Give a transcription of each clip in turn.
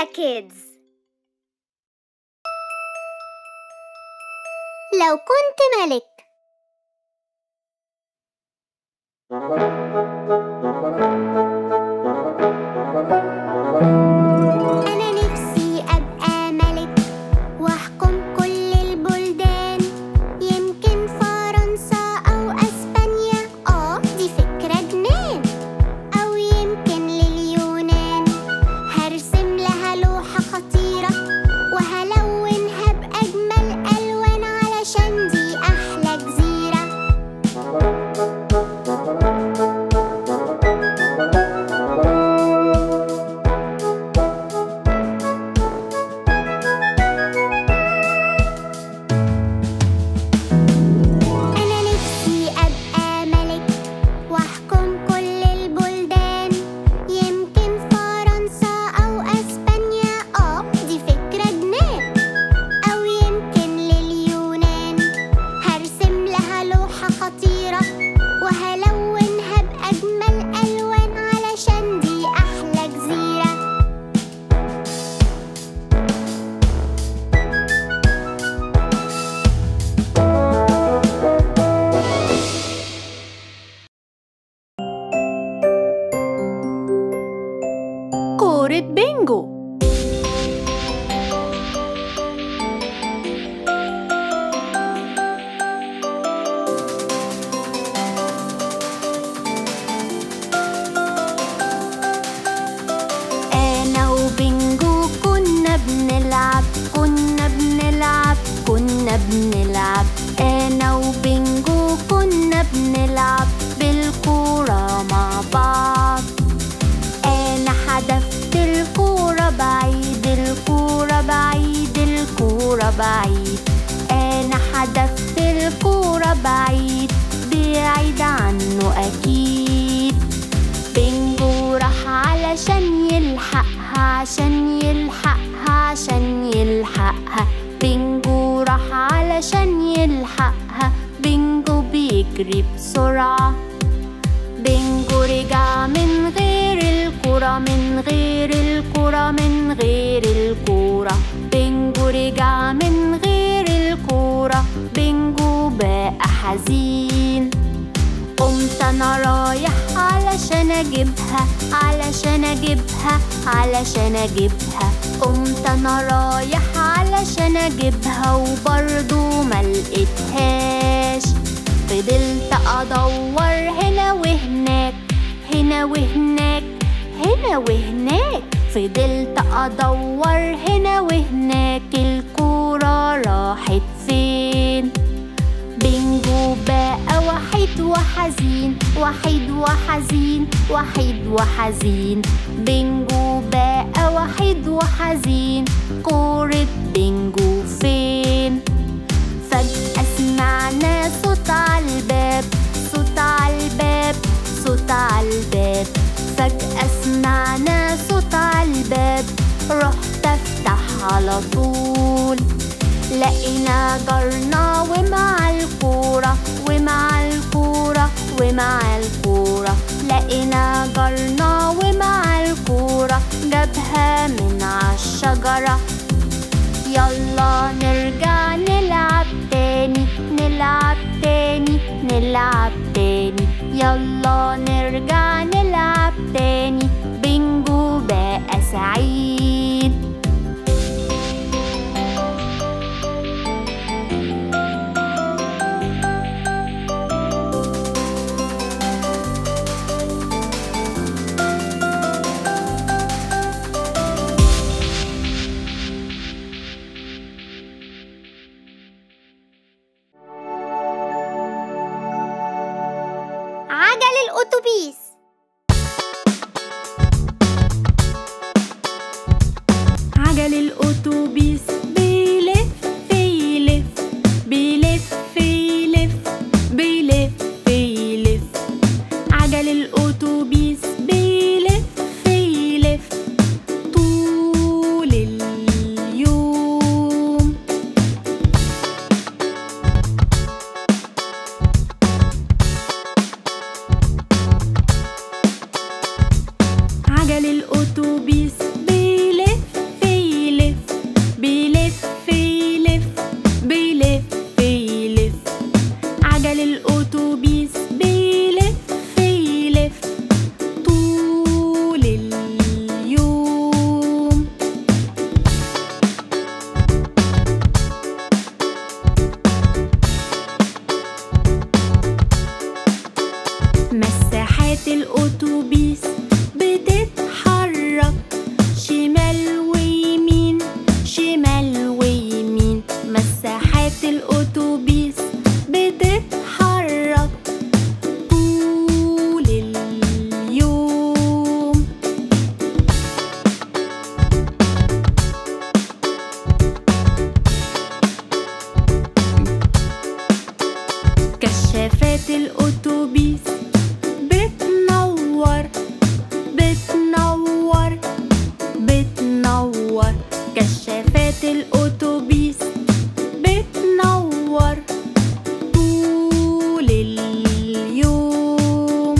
ليلى كيدز لو كنت ملك أنا نفسي أبقى ملك وأحكم كل البلدان يمكن فرنسا أو أسبانيا آه دي فكرة جنان أو يمكن لليونان هرسم لها لوحة خطيرة وهلونها بأجمل ألوان علشان دي أحلى جزيرة أنا نفسي أبقى ملك وأحكم كل البلدان يمكن فرنسا أو أسبانيا آه دي فكرة جنان أو يمكن لليونان هرسم لها لوحة خطيرة وهلونها بأجمل ألوان علشان دي أحلى جزيرة كورة بينجو أنا وبنجو كنا بنلعب كنا بنلعب كنا بنلعب أنا وبنجو كنا بنلعب بالكورة مع بعض أنا حدفت الكورة بعيد الكورة بعيد الكورة بعيد أنا حدفت الكورة بعيد بعيد عنه أكيد بنجو راح علشان يلحقها عشان يلحقها عشان يلحقها بنجو راح علشان يلحقها بنجو بيجري بسرعة بنجو رجع من غير الكرة من غير الكرة من غير الكرة بنجو رجع من غير الكرة بنجو بقى حزين قمت انا رايح علشان اجيبها علشان اجيبها علشان اجيبها قمت انا رايح علشان اجيبها وبرضو ملقتهاش فضلت ادور هنا وهناك هنا وهناك هنا وهناك فضلت ادور هنا وهناك الكورة راحت فين بنجو بقى وحيد وحزين وحيد وحزين وحيد وحزين بنجو بقى وحيد وحزين كورة بنجو فين فجأة سمعنا صوت عالباب صوت عالباب صوت عالباب فجأة سمعنا صوت عالباب رحت افتح على طول لقينا جارنا ومع الكورة ومع الكورة ومع الكورة لقينا جارنا ومع الكورة جابها من عالشجرة يلا نرجع نلعب تاني نلعب تاني نلعب تاني يلا نرجع نلعب تاني بنجو بقى سعيد عجل الأتوبيس عجل الأتوبيس بيلف يلف بيلف يلف بيلف يلف عجل الأتوبيس بيلف يلف طول اليوم عجل الأتوبيس بيلف مساحات الأتوبيس بتتحرك شمال ويمين شمال ويمين مساحات الأتوبيس بتتحرك طول اليوم كشافات الأتوبيس بتنور بتنور بتنور كشافات الأتوبيس بتنور طول اليوم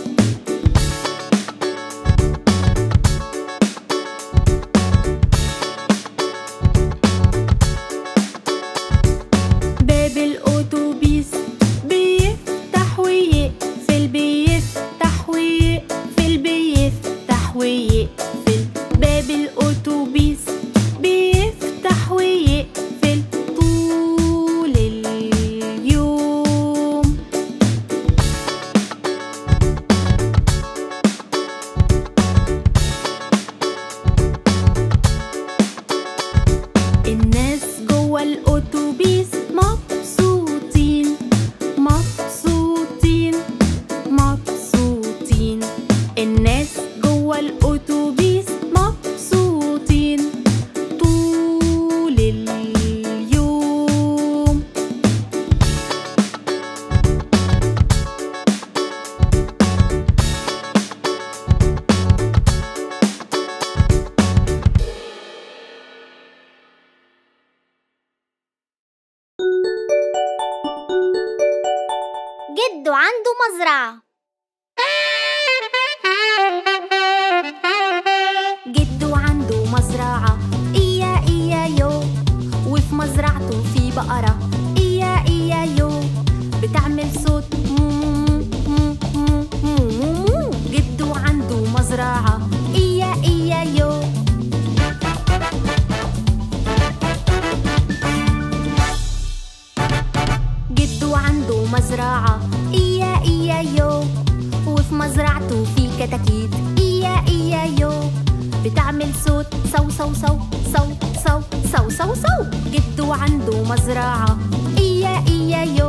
باب الأتوبيس بيفتح ويقفل بيفتح ويقفل بيفتح ويقفل باب الأتوبيس بيفتح ويقفل طول اليوم الناس جوه الأتوبيس مبسوطين مبسوطين مبسوطين الناس جوه الأتوبيس مبسوطين طول اليوم جده عنده مزرعة جده عنده مزرعة إيا إيا يو وفي مزرعته في بقرة إيا إيا يو بتعمل صوت مو مو مو مو مو مو مو جده عنده مزرعة إيا إيا يو جده عنده مزرعة إيا إيا يو وفي مزرعته في كتاكيت إيا إيا يو بتعمل صوت صو صو صو صو صو صو صو صو جده عنده مزرعة إيا إيا يو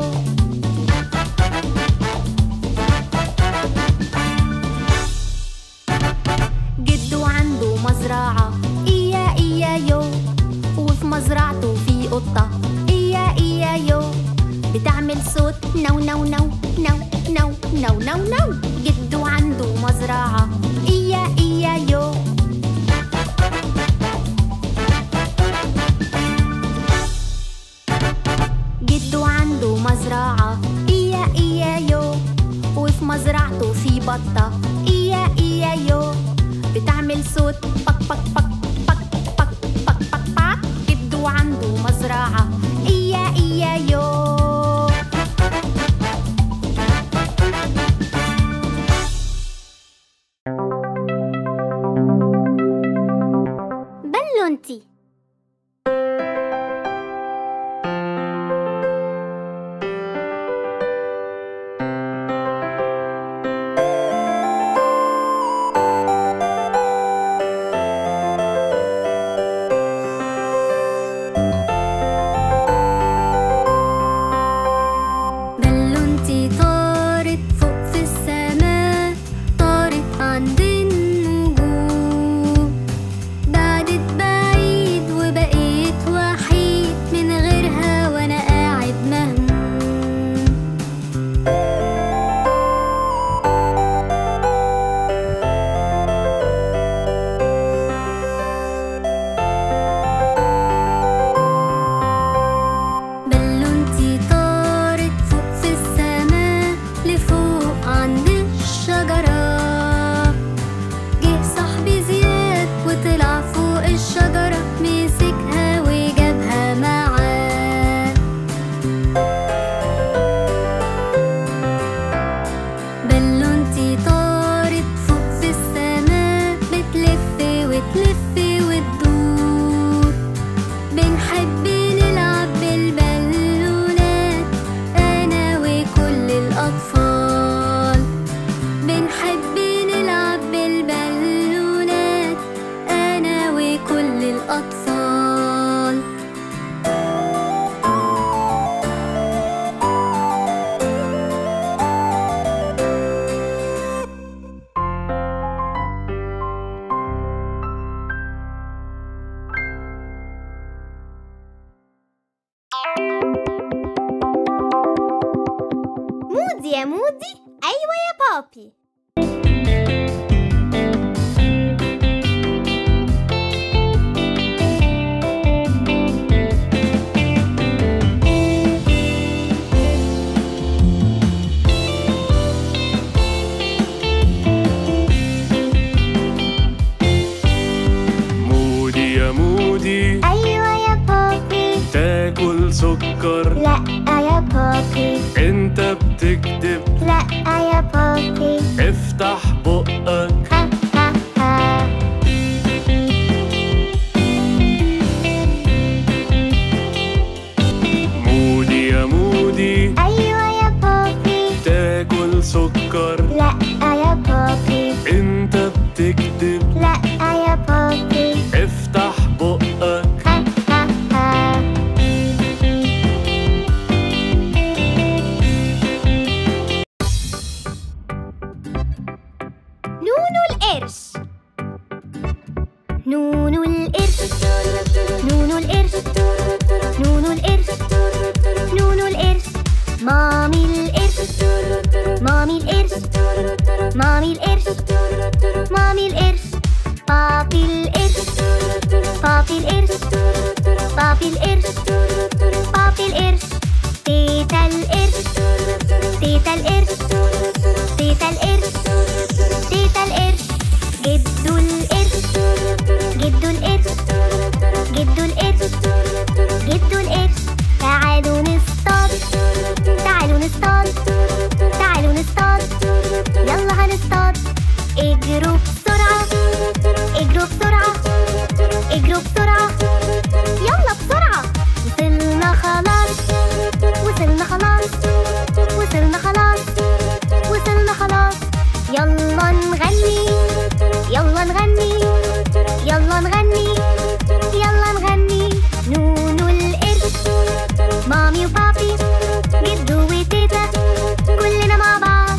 جده عنده مزرعة إيا إيا يو وفي مزرعته في قطة إيا إيا يو بتعمل صوت نو نو نو نو نو نو نو نو جده عنده مزرعة إيا إيا يو جده عنده مزرعة إيا إيا يو وفي مزرعته في بطة إيا إيا يو بتعمل صوت بك بك بك بك بك بك بك بك جده عنده مزرعة إيا إيا يو بلونتي بلونتي طارت فوق في السماء طارت عند النجوم بعدت بعيد مودي يا مودي أيوة يا بابي تاكل سكر لا يا بابي انت بتكذب لا يا بابي افتح بقك ها ها ها مودي يا مودي أيوة يا بابي تاكل سكر لا يا بابي انت بتكذب لا يا بابي افتح بقك ها ها ها نونو القرش نونو القرش نونو القرش نونو القرش نونو القرش مامي القرش مامي القرش مامي القرش مامي القرش بابي القرش بابي القرش بابي القرش بابي القرش تيتا القرش تيتا القرش تيتا القرش تيتا القرش جدو القرش جدو القرش جدو القرش جدو القرش تعالوا نصطاد تعالوا نصطاد تعالوا نصطاد يلا هنصطاد اجروا بسرعة اجروا بسرعة اجروا بسرعة يلا بسرعة وصلنا خلاص وصلنا خلاص وصلنا خلاص وصلنا خلاص يلا نغني يلا نغني يلا نغني يلا نغني نونو القرش مامي وبابي جدو وتيتا كلنا مع بعض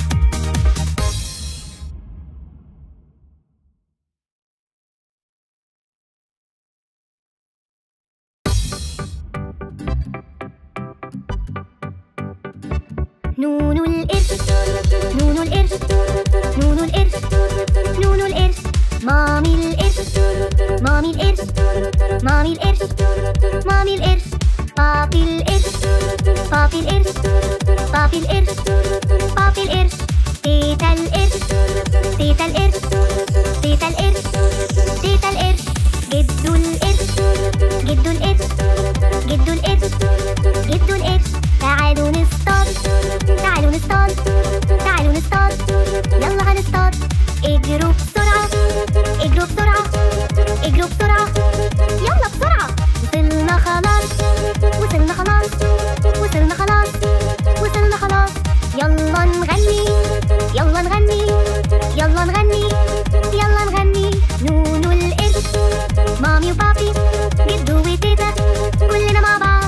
نونو القرش نونو القرش نونو القرش نونو القرش مامي القرش مامي القرش مامي القرش مامي القرش بابي القرش بابي القرش بابي القرش بابي القرش تيتا القرش تيتا القرش تيتا القرش تيتا القرش جدو القرش جدو القرش جدو القرش جدو القرش تعالوا نصطاد تعالوا نصطاد تعالوا نصطاد يلا هنصطاد اجروا بسرعة اجروا بسرعة اجروا بسرعة يلا بسرعة وصلنا خلاص وصلنا خلاص وصلنا خلاص وصلنا خلاص يلا نغني يلا نغني يلا نغني يلا نغني نونو القرش مامي وبابي جدو وتيتا كلنا مع بعض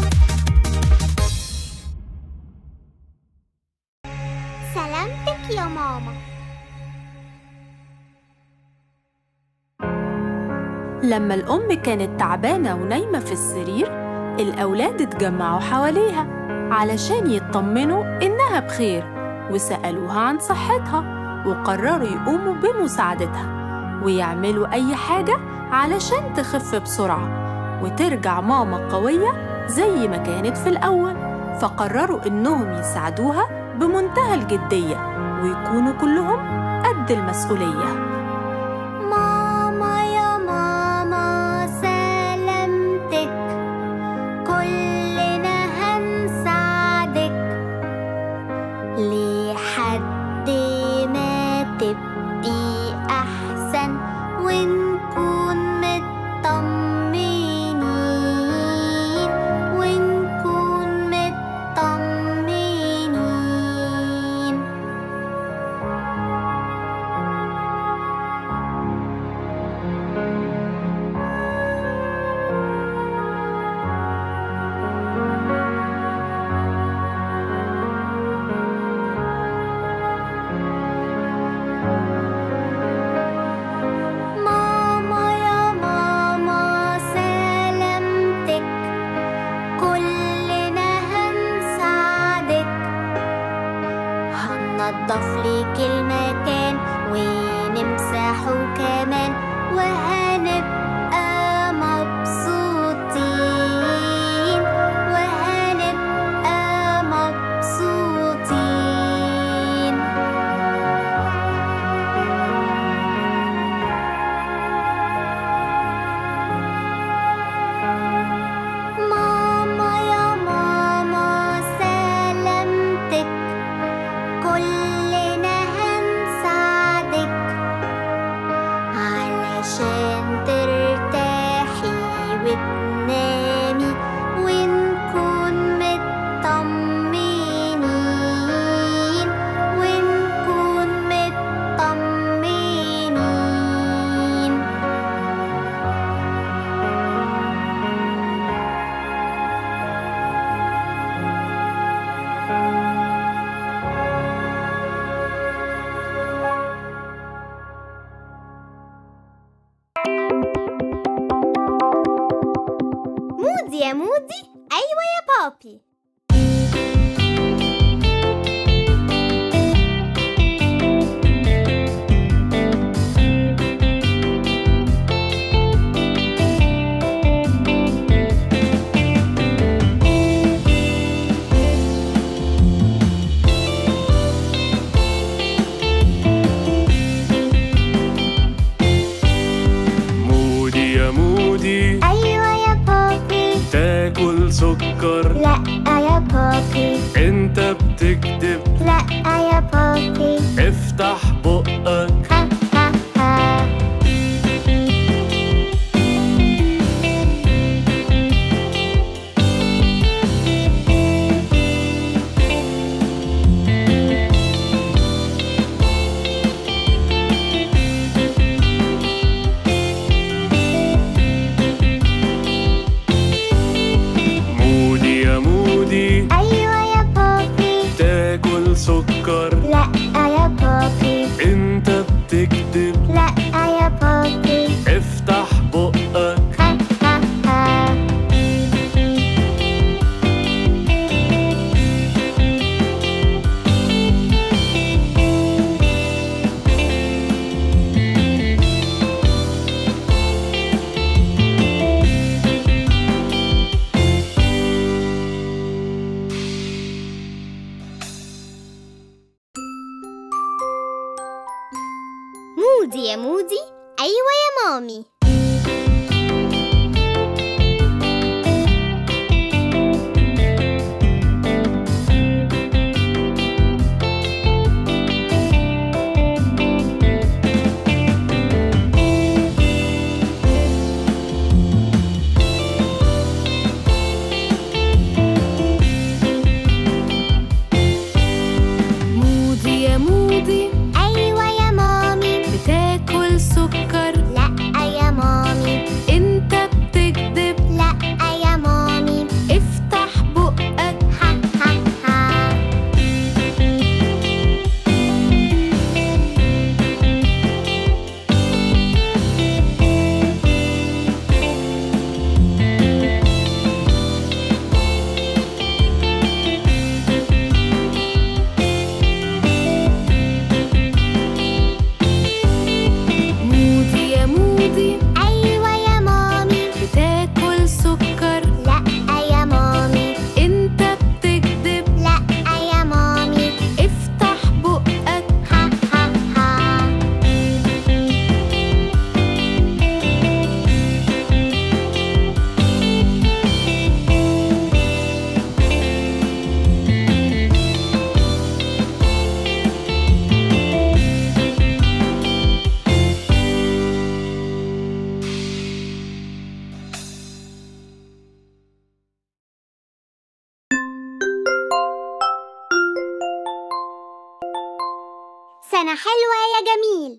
سلامتك يا ماما لما الأم كانت تعبانة ونايمة في السرير الأولاد اتجمعوا حواليها علشان يطمنوا إنها بخير وسألوها عن صحتها وقرروا يقوموا بمساعدتها ويعملوا أي حاجة علشان تخف بسرعة وترجع ماما قوية زي ما كانت في الأول فقرروا إنهم يساعدوها بمنتهى الجدية ويكونوا كلهم قد المسؤولية ماما يا ماما سلامتك كلنا هنساعدك لحد ما تبقي أحسن ونكون مطمنين ونكون مطمنين مودي يا مودي أيوة يا بابي مودي يا مودي أيوة يا بابي تاكل سكر لا يا بابي انت بتكذب لا يا بابي افتح بقك ها ها ها مودي يا مودي أيوة يا بابي تاكل سكر لا يا بابي انت بتكذب لا يا بابي افتح بقك ها ها ها مودي يا مودي أيوة يا مامي مودي يا مودي أيوة يا مامي بتاكل سكر لا يا مامي انت بتكذب لا يا مامي افتح بقك ها ها ها مودي يا مودي أيوة يا مامي بتاكل سكر لا يا مامي انت بتكذب لا يا مامي افتح بقك ها ها ها سنة حلوة يا جميل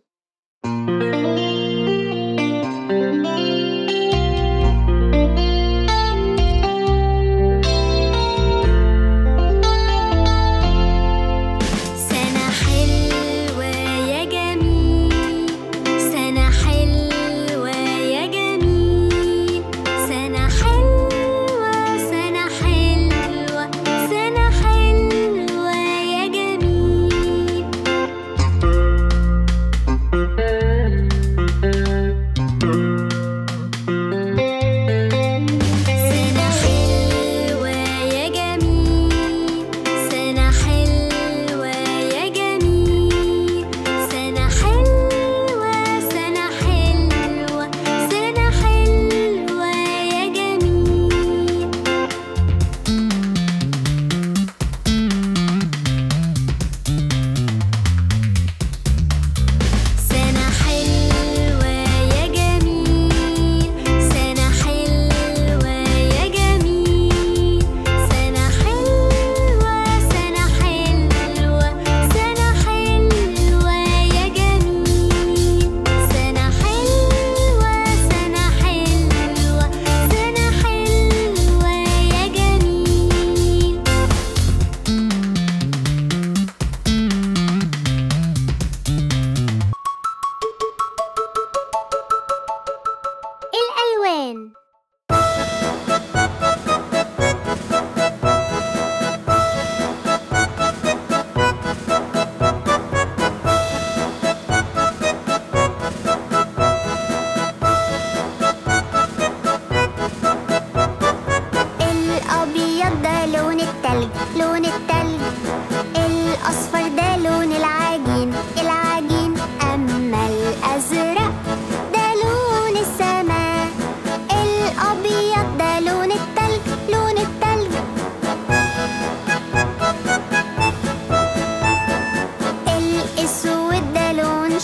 سنة حلوة يا جميل سنة حلوة يا جميل سنة حلوة سنة حلوة سنة حلوة يا جميل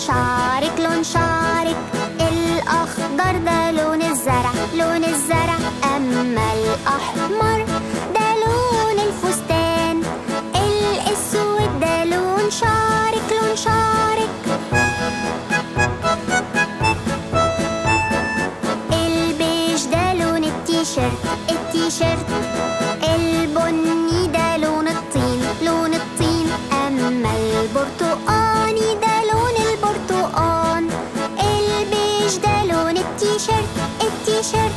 شارك لون شارك الأخضر ده لون الزرع لون الزرع أما الأحمر ده لون الفستان الأسود ده لون شارك لون شارك البيج ده لون التيشيرت التيشيرت البني ده لون الطين لون الطين أما البرتقاني ده لون البرتقان البيج ده لون التيشيرت التيشيرت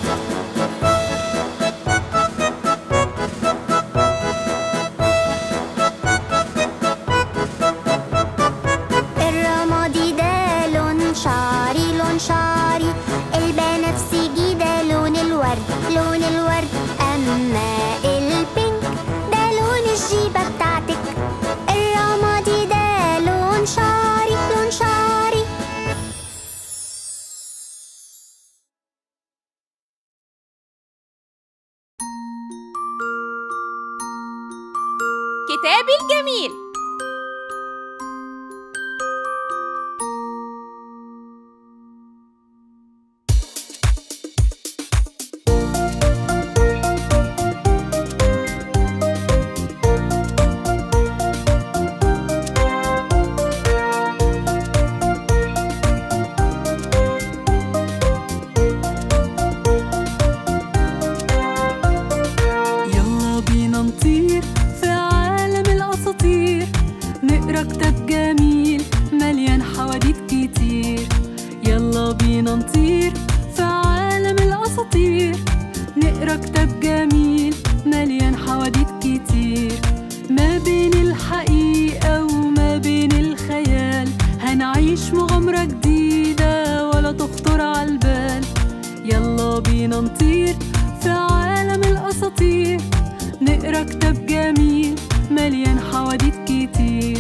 الرمادي ده لون شعري لون شعري البنفسجي ده لون الورد لون الورد أما البينك ده لون الجيبة بتاعتك الرمادي ده لون شعري لون شعري كتابي الجميل يلا بينا نطير في عالم الأساطير نقرا كتاب جميل مليان حواديت كتير يلا بينا نطير في عالم الأساطير نقرا كتاب جميل مليان حواديت كتير ما بين الحقيقة وما بين الخيال هنعيش مغامرة جديدة ولا تخطر على البال يلا بينا نطير في عالم الأساطير نقرا كتاب جميل مليان حواديت كتير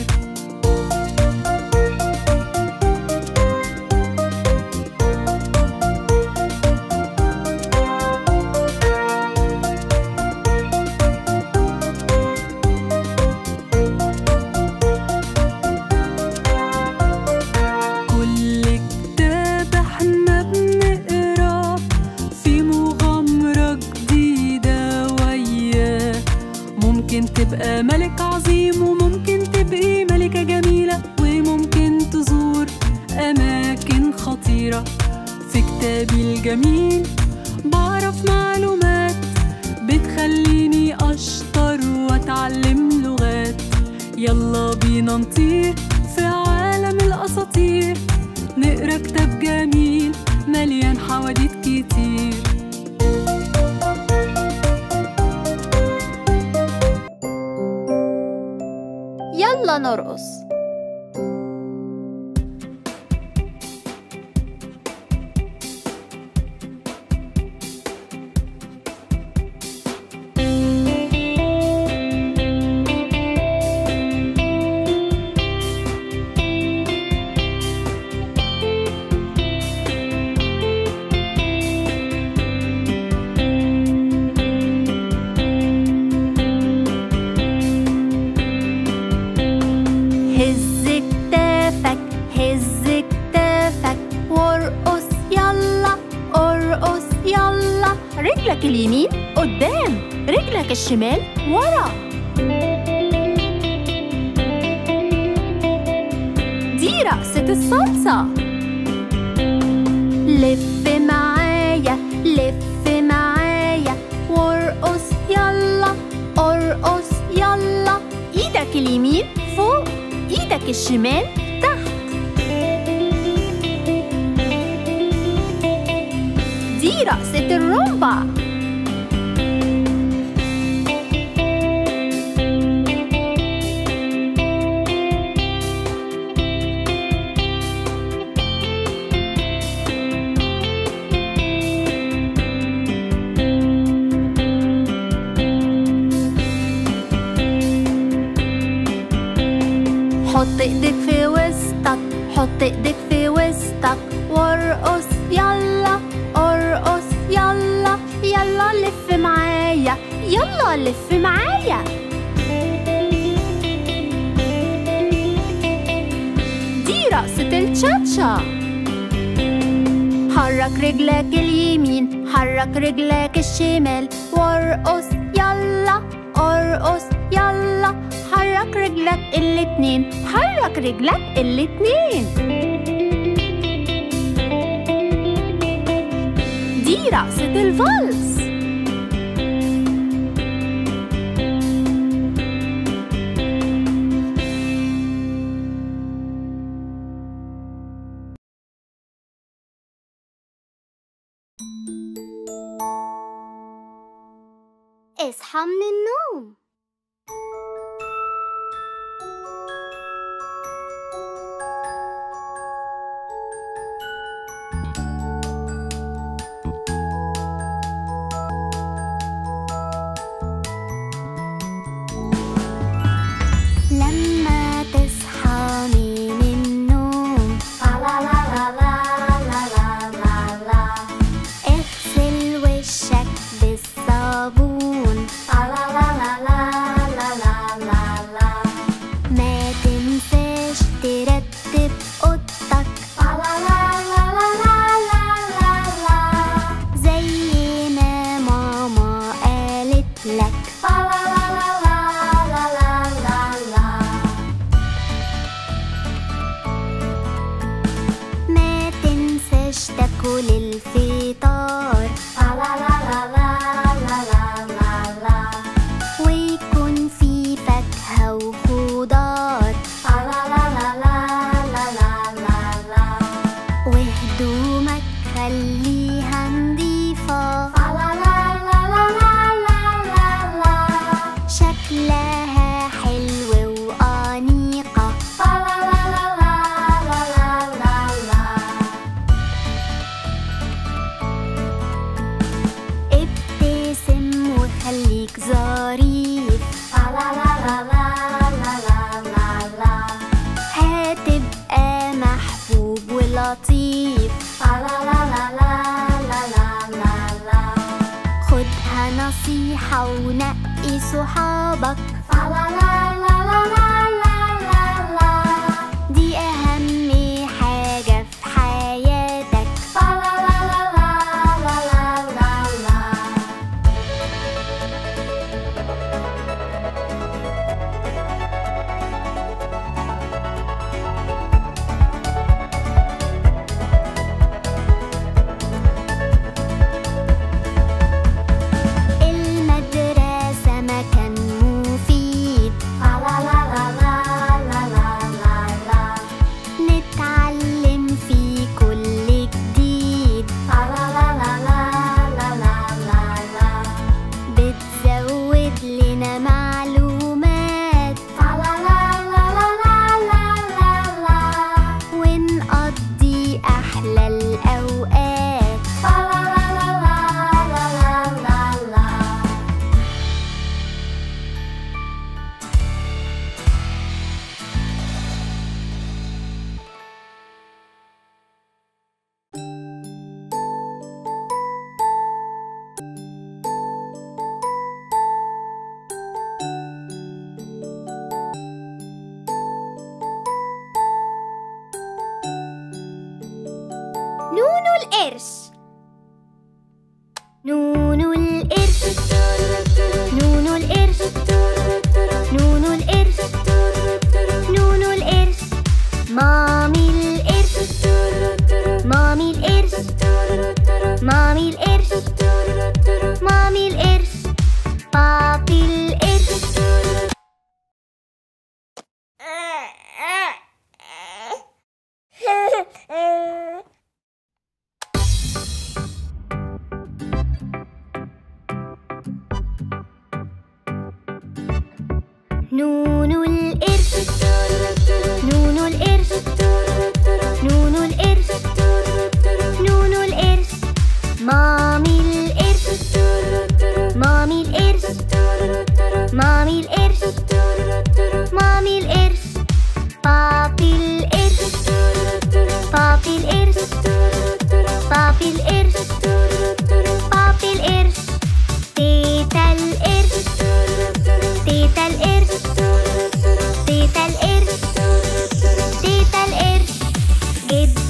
كل كتاب احنا بنقراه في مغامرة جديدة وياه ممكن تبقى ملك عظيم وممكن تبقي ملكة جميلة وممكن تزور أماكن خطيرة في كتابي الجميل بعرف معلومات بتخليني أشطر وأتعلم لغات يلا بينا نطير في عالم الأساطير نقرا كتاب جميل مليان حواديت كتير يلا نرقص هز كتافك هز كتافك وارقص يلا ارقص يلا رجلك اليمين قدام رجلك الشمال ورا دي رقصة الصلصة لف معايا لف معايا وارقص يلا ارقص يلا ايدك اليمين فوق ايدك الشمال تحت دي رقصة الرومبا حط ايدك في وسطك حط ايدك في وسطك وارقص يلا ارقص يلا يلا لف معايا يلا لف معايا دي دي رقصة التشاتشا حرك رجلك اليمين حرك رجلك الشمال وارقص يلا ارقص يلا حرك رجلك الاتنين حرك رجلك الاتنين دي رقصة الفالس اصحى من النوم لما تصحى من النوم لا لا لا لا لا لا لا لا اغسل وشك بالصابون لا لا لا لا لا لا لا لا ما تنساش ترتب اوضتك لا لا لا لا لا لا لا لا زي ما ماما قالت لك لا لا لا لا لا لا لا لا ما تنساش تاكل الفطار لا لا لا لا لا لا لا لا ويكون في فاكهة وخضار لا لا لا لا لا لا لا لا وهدومك خليها نضيفة لا لا لا لا لا لا لا لا شكلها حلو وأنيقة لا لا لا لا لا لا لا لا ابتسم وخليك ظريف لا لا لا لا لا لا لا لا هتبقى محبوب ولطيف لا لا لا لا لا لا لا لا خدها نصيحة ونقي صحابك لا لا لا لا لا لا لا لا دي أهم حاجة في حياتك لا لا لا لا لا لا لا لا المدرسة مكان مفيد لا لا لا لا لا لا لا لا نتعلم فيه كل جديد لا لا لا لا لا لا لا لا بتزود لنا معلومات لا لا لا لا لا لا لا لا ونقضي أحلى الأوقات لا لا لا لا لا لا لا لا نونو القرش نونو القرش نونو القرش نونو القرش نونو القرش مامي القرش مامي القرش مامي القرش مامي القرش بابي القرش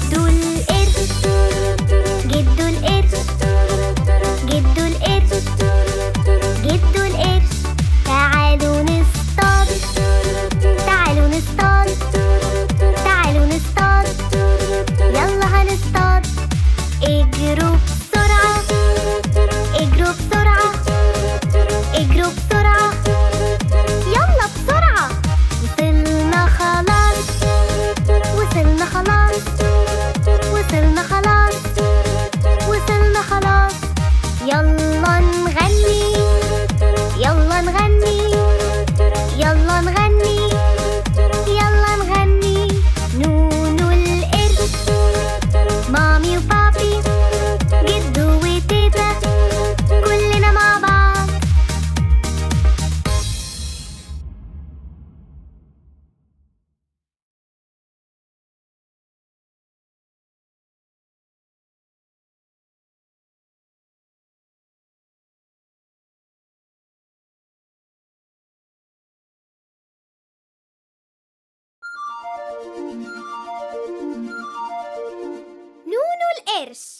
جدو القرش جدو القرش جدو القرش جدو القرش تعالوا نصطاد تعالوا نصطاد تعالوا نصطاد يلا هنصطاد اجروا بسرعة اجروا بسرعة اجروا بسرعة يلا بسرعة وصلنا خلاص وصلنا خلاص وصلنا خلاص وصلنا خلاص يلا نغني يلا نغني يلا نغني يلا نغني نونو القرش مامي وبابي جدو وتيتا كلنا مع بعض نونو القرش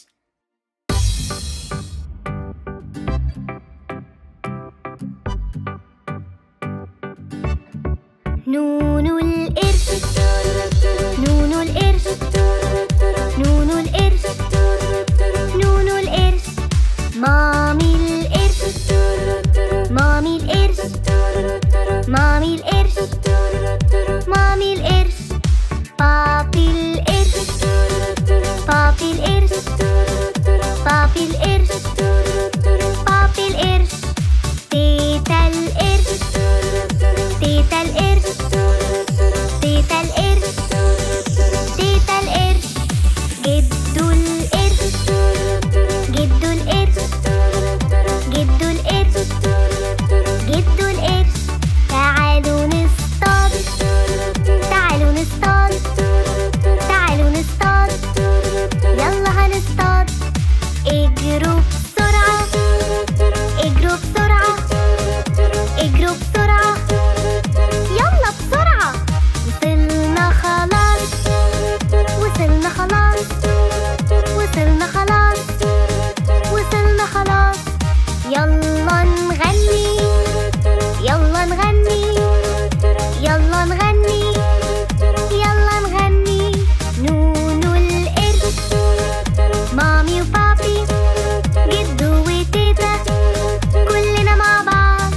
نونو القرش نونو القرش نونو القرش نونو القرش مامي القرش مامي القرش مامي القرش مامي القرش بابي القرش بابي القرش بابي القرش بابي القرش تيتا القرش تيتا القرش تيتا القرش تيتا القرش جدو القرش جدو القرش جدو القرش جدو القرش تعالوا نصطاد تعالوا نصطاد تعالوا نصطاد يلا هنصطاد اجروا بسرعة اجروا بسرعة اجروا بسرعة يلا بسرعة وصلنا خلاص وصلنا خلاص وصلنا خلاص وصلنا خلاص يلا نغني يلا نغني يلا نغني يلا نغني نونو القرش مامي وبابي جدو وتيتا كلنا مع بعض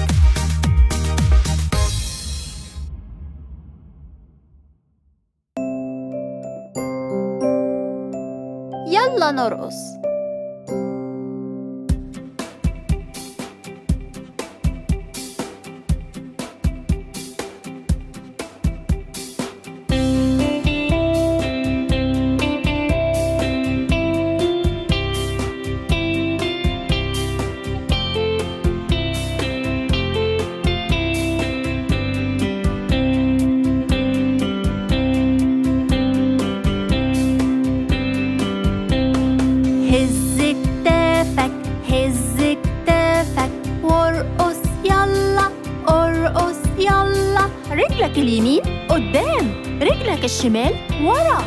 يلا نرقص هز كتافك هز كتافك وارقص يلا ارقص يلا رجلك اليمين قدام رجلك الشمال ورا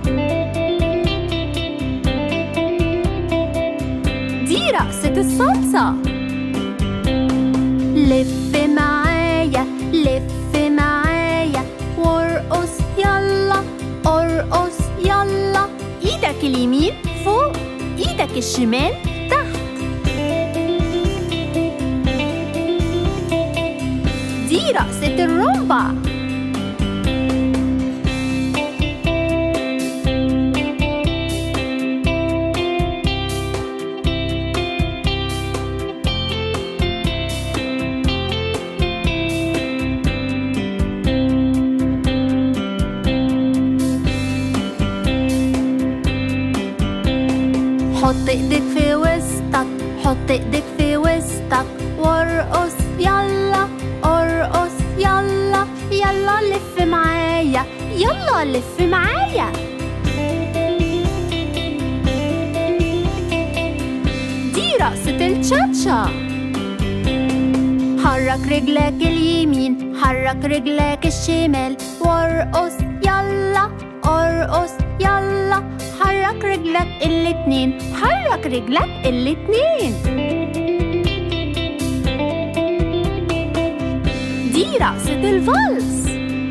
دي رقصة الصلصة لف معايا لف معايا وارقص يلا ارقص يلا ايدك اليمين فوق ايدك الشمال تحت دي رقصة الرومبا حط ايدك في وسطك حط ايدك في وسطك وارقص يلا ارقص يلا يلا لف معايا يلا لف معايا دي رقصة التشاتشا حرك رجلك اليمين حرك رجلك الشمال وارقص يلا ارقص يلا حرك رجلك الاتنين حرك رجلك الاتنين دي رقصة الفالس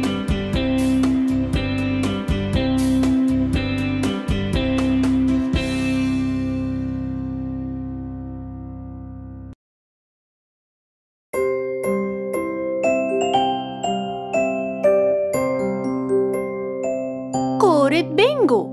كورة بينجو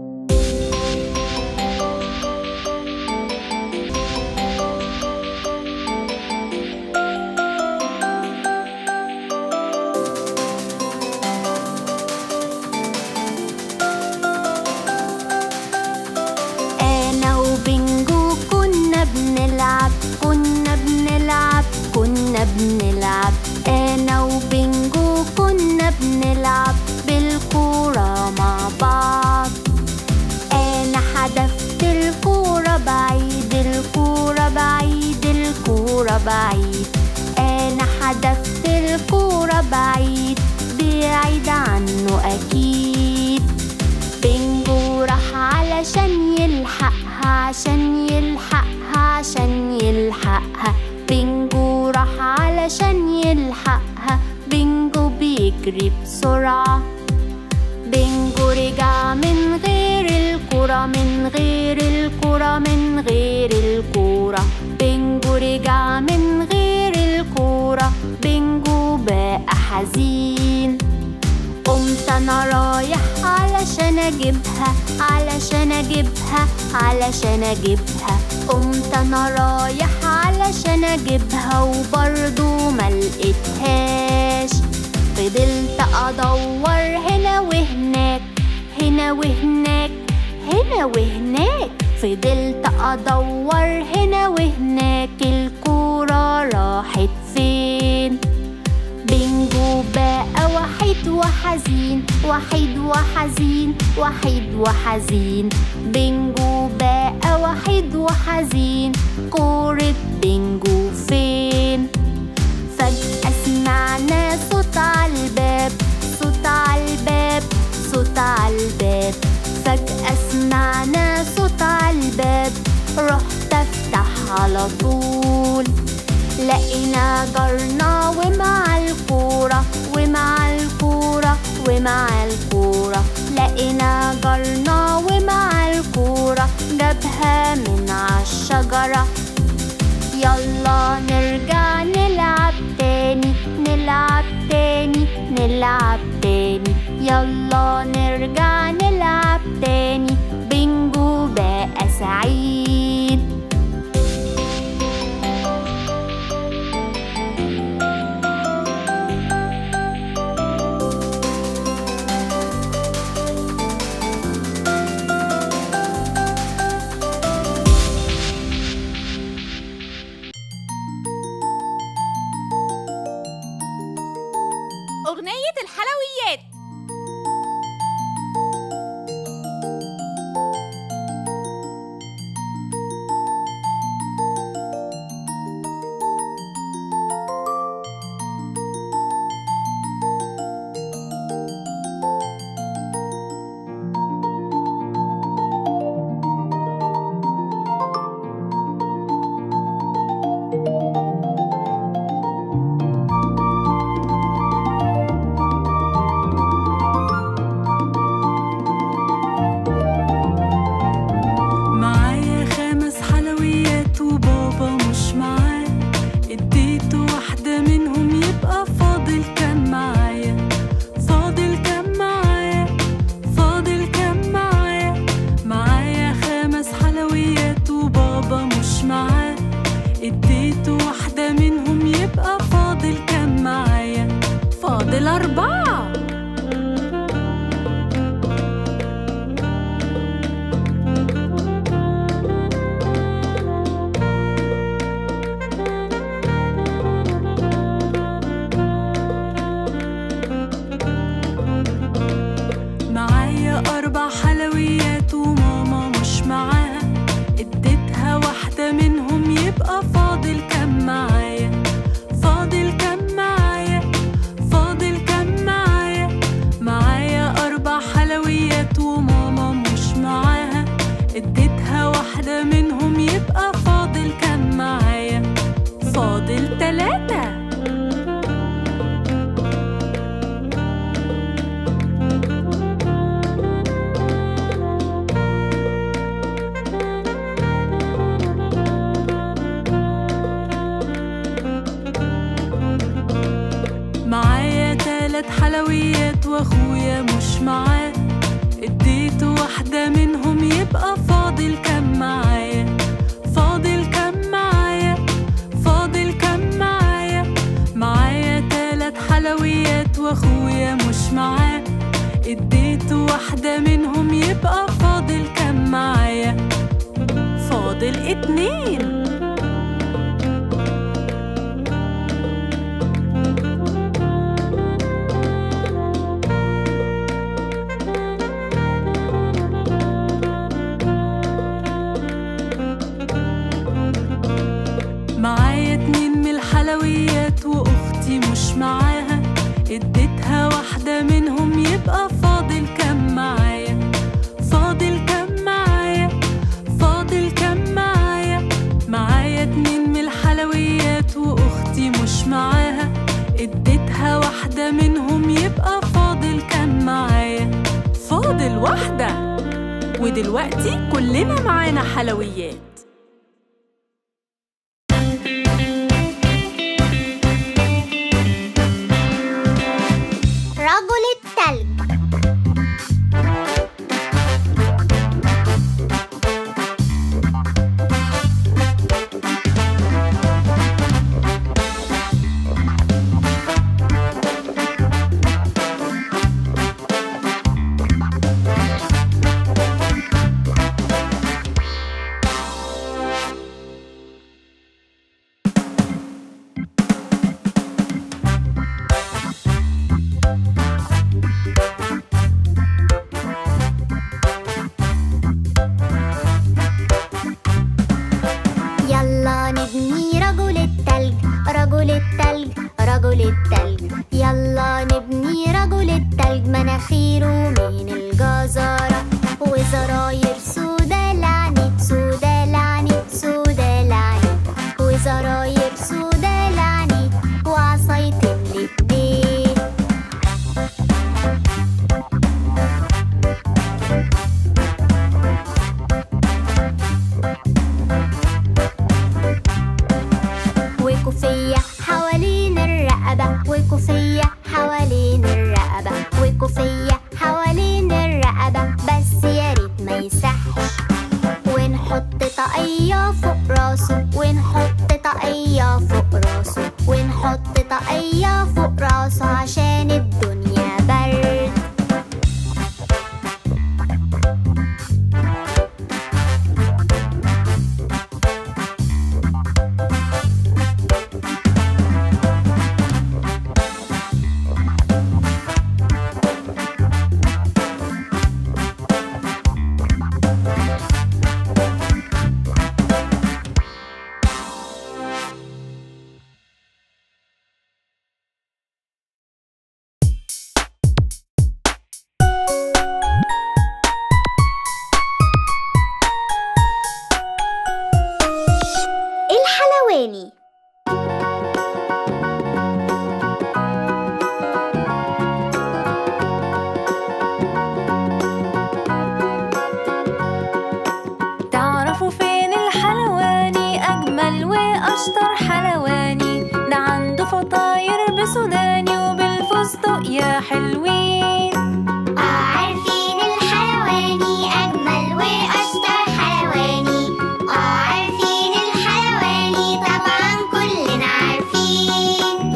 أنا وبنجو كنا بنلعب كنا بنلعب كنا بنلعب أنا وبنجو كنا بنلعب بالكورة مع بعض أنا حدفت الكورة بعيد الكورة بعيد الكورة بعيد أنا حدفت الكورة بعيد بعيد عنه أكيد بنجو راح علشان يلحقها عشان يلحقها عشان يلحقها بنجو راح علشان يلحقها بنجو بيجري بسرعة بنجو رجع من غير الكرة من غير الكرة من غير الكرة بنجو رجع من غير الكرة بنجو بقى حزين قمت انا رايح علشان اجيبها علشان اجيبها علشان اجيبها قمت انا رايح علشان اجيبها وبرضو ما لقيتهاش فضلت ادور هنا وهناك هنا وهناك هنا وهناك فضلت ادور هنا وهناك الكورة راحت فين بنجو بقى وحيد وحزين وحيد وحزين وحيد وحزين بنجو بقى وحيد وحزين كورة بنجو فين فجأة سمعنا صوت على الباب صوت على الباب صوت على الباب فجأة سمعنا صوت على الباب رحت افتح على طول لقينا جارنا ومع الكورة ومع الكورة ومع الكورة لقينا جارنا ومع الكورة جابها من عالشجرة يلا نرجع نلعب تاني نلعب تاني نلعب تاني يلا نرجع نلعب تاني بنجو بقى سعيد أغنية الحلويات معايا خمس حلويات وبابا مش معاه اديته واحدة منهم يبقى فاضل كام معايا فاضل كام معايا فاضل كام معايا معايا خمس حلويات وبابا مش معاه اديته واحدة منهم يبقى فاضل كام معايا فاضل أربعة معايا أربع حلويات وماما مش معاها اديتها واحدة منهم يبقى فاضل كام معايا فاضل كام معايا فاضل كام معايا حلويات واخويا مش معاه اديته واحدة منهم يبقى فاضل كام معايا فاضل كام معايا فاضل كام معايا معايا تلات حلويات واخويا مش معاه اديته واحدة منهم يبقى فاضل كام معايا فاضل اتنين معايا اتنين من الحلويات واختي مش معاها اديتها واحدة منهم يبقى فاضل كام معايا فاضل كام معايا فاضل كام معايا معايا اتنين من الحلويات واختي مش معاها اديتها واحدة منهم يبقى فاضل كام معايا فاضل واحدة ودلوقتي كلنا معانا حلويات رجل التلج يلا نبني رجل التلج رجل التلج رجل التلج يلا نبني رجل التلج مناخيره من الجزرة وزراير سودا لعنت سودا لعنت سودا لعنت وزراير سودا لعنت وعصايتين الاتنين وكوفية حوالين الرقبة وكوفية حوالين الرقبة وكوفية حوالين الرقبة بس يا ريت ما يسحش ونحط طاقية فوق راسه ونحط طاقية فوق راسه ونحط طاقية فوق راسه عشان الدنيا برد الحلواني تعرفوا فين الحلواني أجمل وأشطر حلواني ده عنده فطاير بسوداني وبالفستق يا حلوين عارفين الحلواني أجمل وأشطر حلواني عارفين الحلواني طبعا كلنا عارفين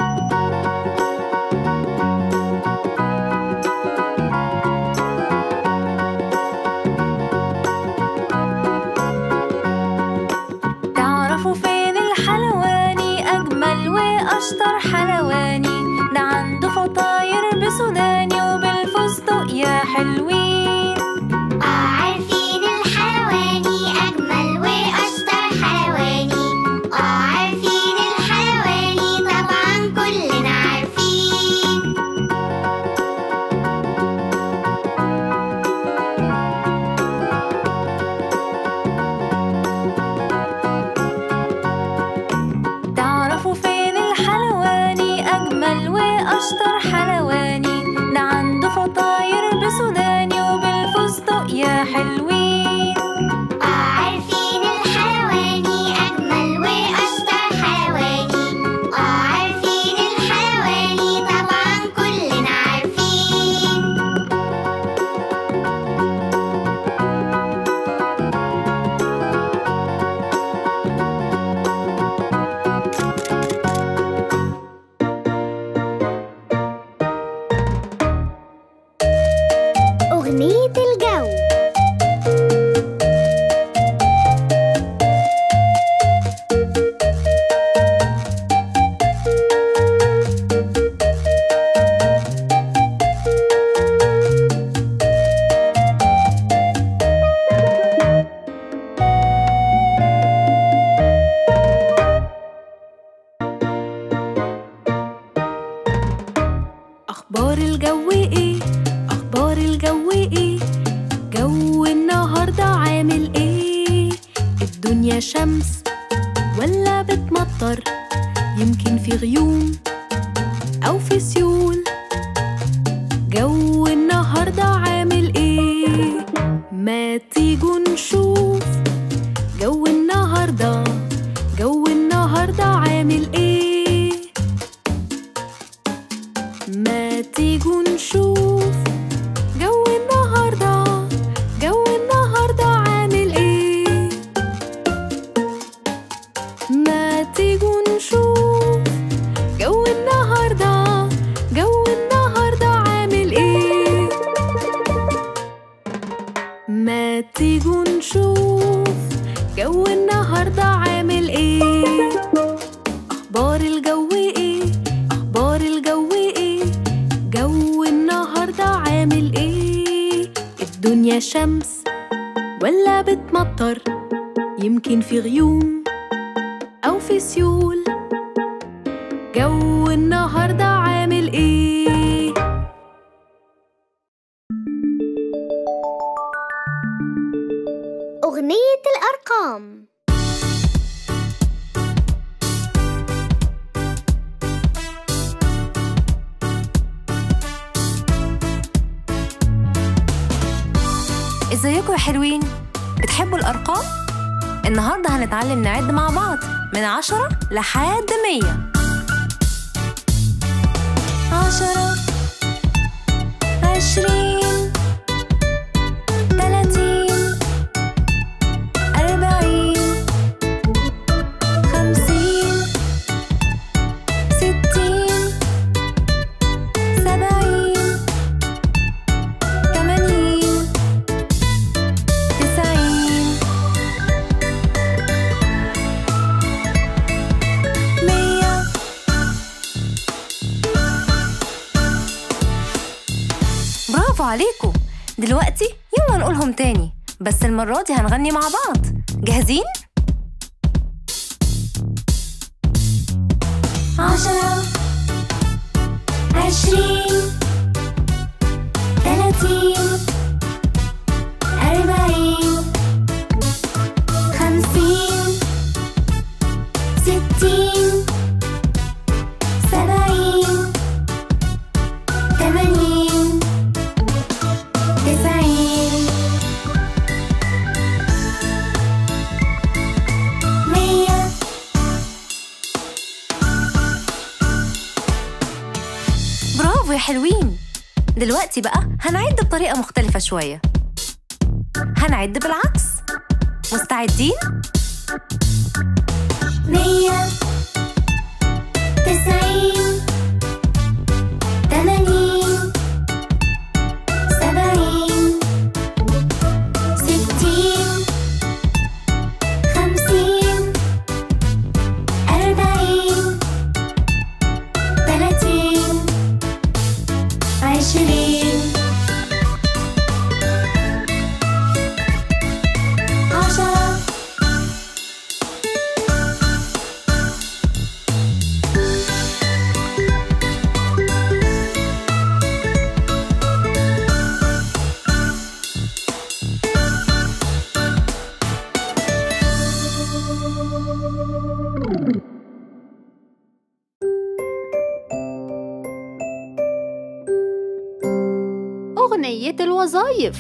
تعرفوا فين الحلواني أجمل وأشطر حلواني ده عنده فطاير بسوداني وبالفستق يا حلوين عارفين الحلواني أجمل وأشطر حلواني عارفين الحلواني طبعا كلنا عارفين تعرفوا فين الحلواني أجمل وأشطر حلواني ده عنده فطاير بسوداني عامل ايه الدنيا شمس ولا بتمطر يمكن في غيوم او في سيول جو النهارده عامل ايه ما تيجوا نشوف جو النهارده جو النهارده عامل ايه ما تيجوا نشوف جو النهارده جو النهارده عامل ايه ما تيجوا نشوف جو النهارده جو النهارده عامل ايه ما تيجوا نشوف جو النهارده عامل ايه اخبار الجو ايه اخبار الجو ايه جو النهارده عامل ايه الدنيا شمس ولا بتمطر يمكن في غيوم او في سيول جو النهارده عامل ايه أغنية الأرقام ازيكم يا حلوين بتحبوا الأرقام؟ النهاردة هنتعلم نعد مع بعض من عشرة لحد مية عشرة عشرين تلاتين أربعين خمسين ستين سبعين تمانين تسعين مية برافو عليكم دلوقتي يلا نقولهم تاني بس المرة دي هنغني مع بعض جاهزين؟ عشرة عشرين تلاتين أربعين خمسين ستين سبعين تمانين تسعين مية برافو يا حلوين دلوقتي بقى هنعد بطريقة مختلفة شوية هنعد بالعكس مستعدين؟ مية تسعين تمانين سبعين ستين خمسين أربعين تلاتين عشرين عشرة أغنية الوظائف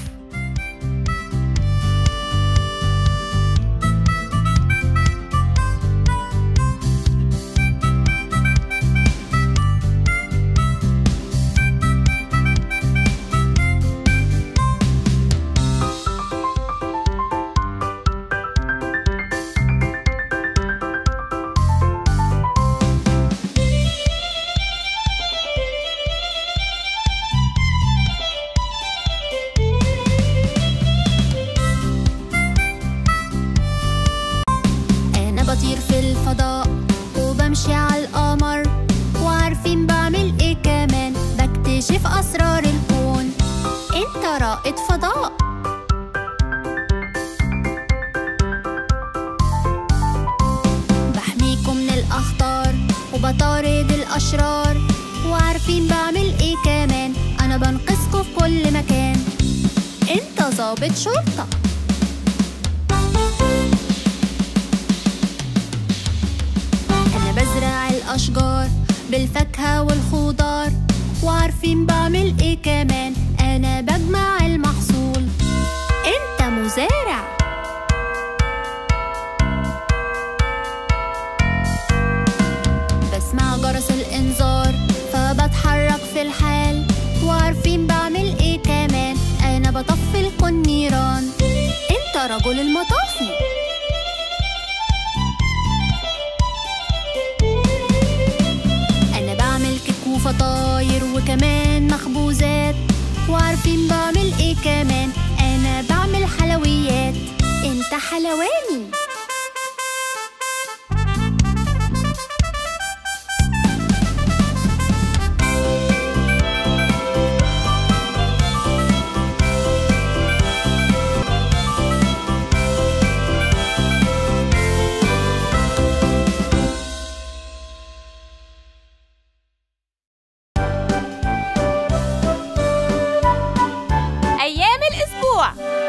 أنا بطير في الفضاء وبمشي على القمر وعارفين بعمل إيه كمان بكتشف أسرار الكون أنت رائد فضاء بحميكم من الأخطار وبطارد الأشرار وعارفين بعمل إيه كمان أنا بنقذكم في كل مكان أنت ضابط شرطة بالفاكهة والخضار وعارفين بعمل ايه كمان انا بجمع المحصول انت مزارع بسمع جرس الانذار فبتحرك في الحال وعارفين بعمل ايه كمان انا بطفي القنيران انت رجل المطافي انا بعمل كيك وفطاير وكمان مخبوزات وعارفين بعمل ايه كمان انا بعمل حلويات انت حلواني أيام الأسبوع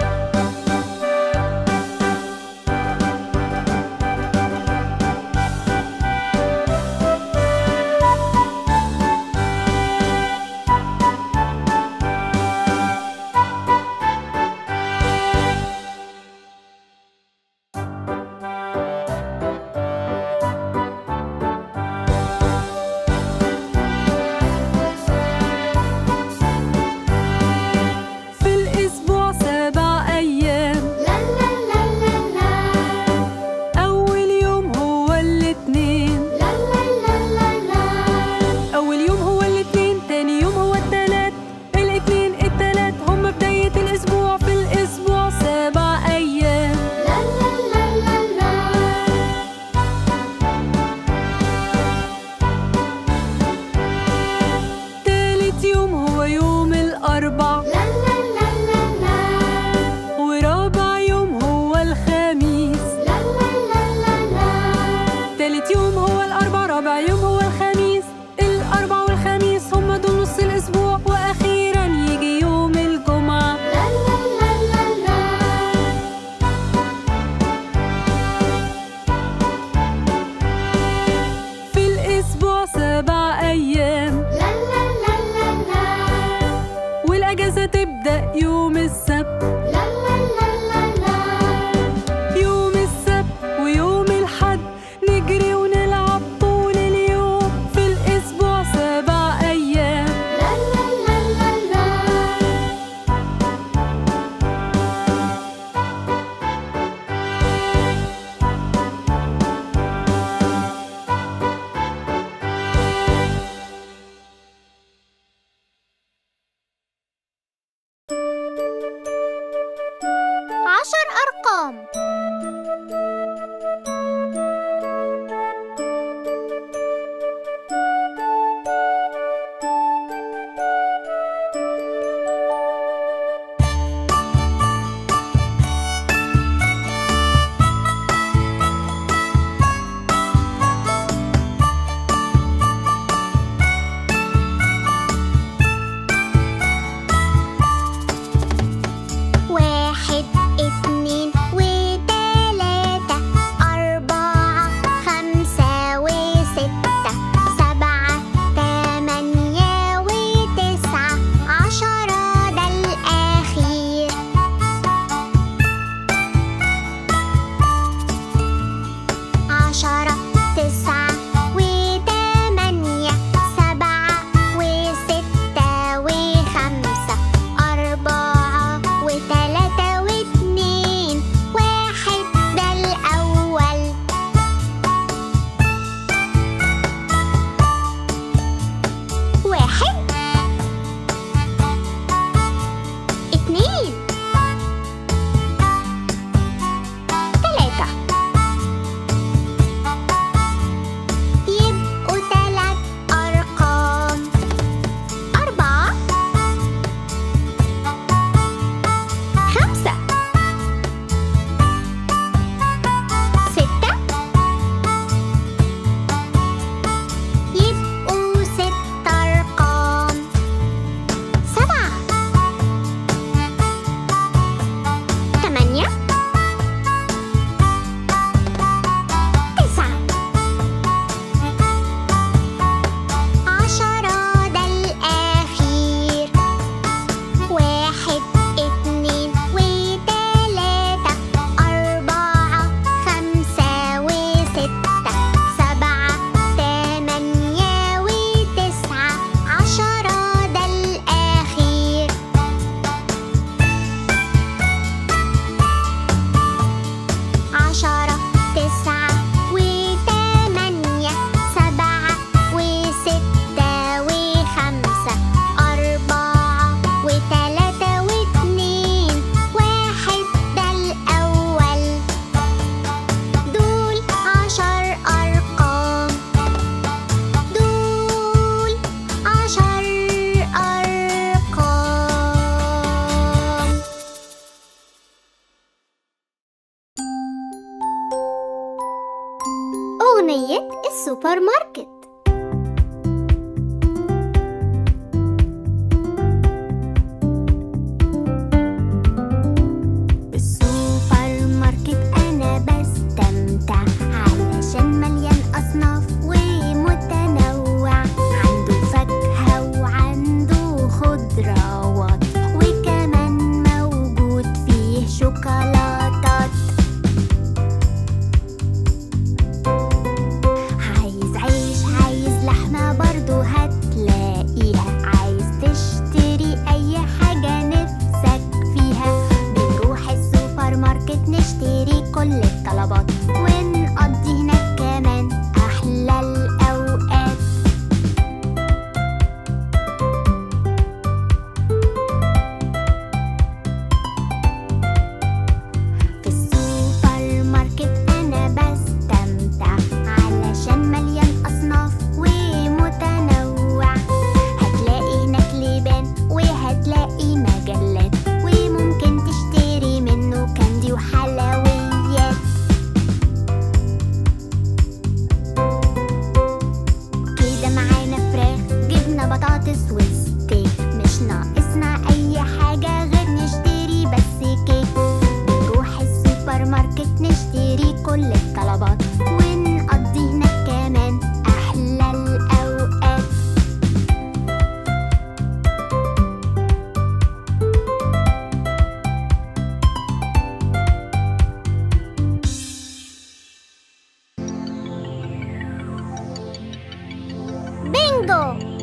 في الأسبوع سبع أيام لا لا لا لا لا أول يوم هو الاثنين لا لا لا لا لا أول يوم هو الاثنين تاني يوم هو التلات الاثنين التلات هم بداية الأسبوع في الأسبوع سبع أيام لا لا لا لا لا تالت يوم هو يوم الأربع لا لا لا لا لا ورابع يوم هو الخميس لا لا لا لا لا تالت يوم هو الأربع رابع يوم هو الخميس الأربع والخميس هم دول نص الأسبوع وأخيرا يجي يوم الجمعة لا لا لا لا لا في الأسبوع سبع أيام لا لا لا لا لا والأجازة تبدأ يوم السبت لا لا لا لا لا يوم السبت ويوم الحد نجري ونلعب طول اليوم في الأسبوع سبع أيام لا لا لا لا لا عشر أرقام واحد اتنين وتلاتة أغنية السوبر ماركت بالسوبر ماركت أنا بستمتع علشان مليان أصناف ومتنوع عنده فاكهة وعنده خضروات وكمان موجود فيه شوكولاتات عايز عيش عايز لحمة برضو هتلاقيها عايز تشتري أي حاجة نفسك فيها بنروح السوبر ماركت نشتري كل الطلبات ونقضي هناك كمان أحلى الأوقات في السوبر ماركت أنا بستمتع علشان مليان أصناف ومتنوع هتلاقي هناك لبان وهتلاقي مجلات وممكن تشتري منه كاندي وحلويات كده معانا فراخ جبنة بطاطس وستيك مش ناقصنا أي حاجة غير نشتري بس كيك نروح السوبر ماركت نشتري كل الطلبات ونقضي هناك كمان أحلى الأوقات بينجو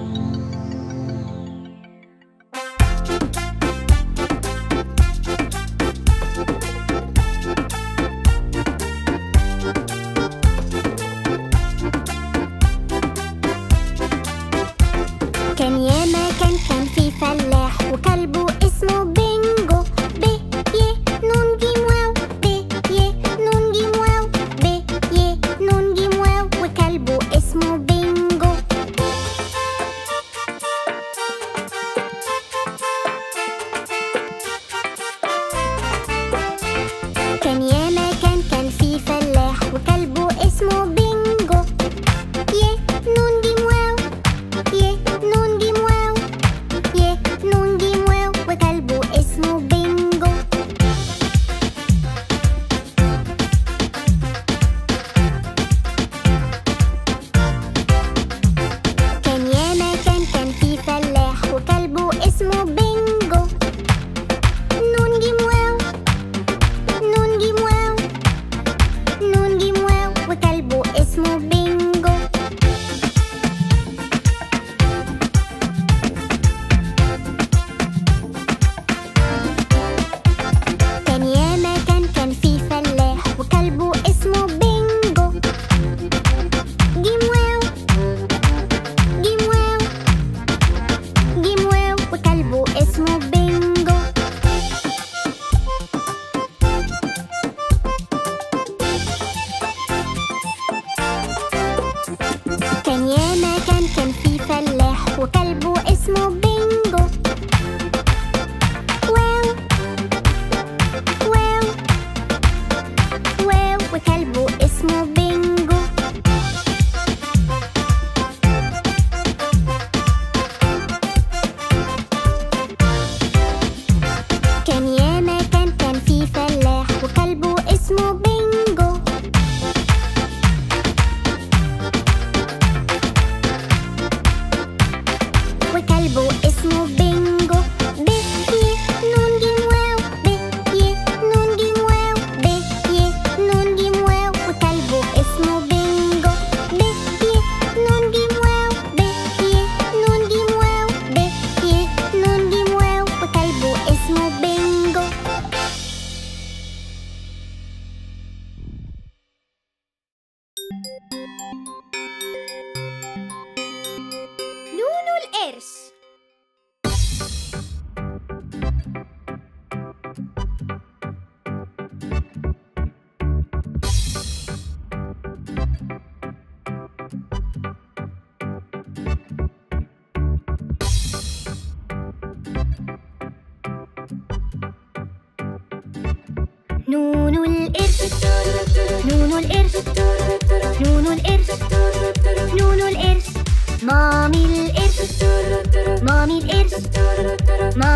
كان ياما كان كان في فلاح وكلبه اسمه بينجو ب ي نون جيم واو ب ي نون جيم واو ب ي نون جيم واو وكلبه اسمه بينجو كان ياما كان كان في فلاح وكلبه اسمه بينجو ي نون جيم واو ي نون جيم واو ي نون جيم واو وكلبه اسمه بينجو كان ياما كان كان في فلاح وكلبه اسمه بينجو نون جيم واو نون جيم واو نون جيم واو وكلبه اسمه بينجو كان ياما كان كان في فلاح وكلبه اسمه بينجو جيم واو جيم واو جيم واو وكلبه اسمه بينجو كان ياما كان كان في فلاح وكلبه اسمه بينجو واو واو واو وكلبه اسمه بينجو كان ياما كان كان في فلاح وكلبه اسمه بينجو وكلبه اسمه بينجو ب ي نون جيم واو ب ي نون جيم واو ب ي نون جيم واو وكلبه اسمه بينجو ب ي نون جيم واو ب ي نون جيم واو ب ي نون جيم واو وكلبه اسمه بينجو نونو القرش نونو القرش نونو القرش نونو القرش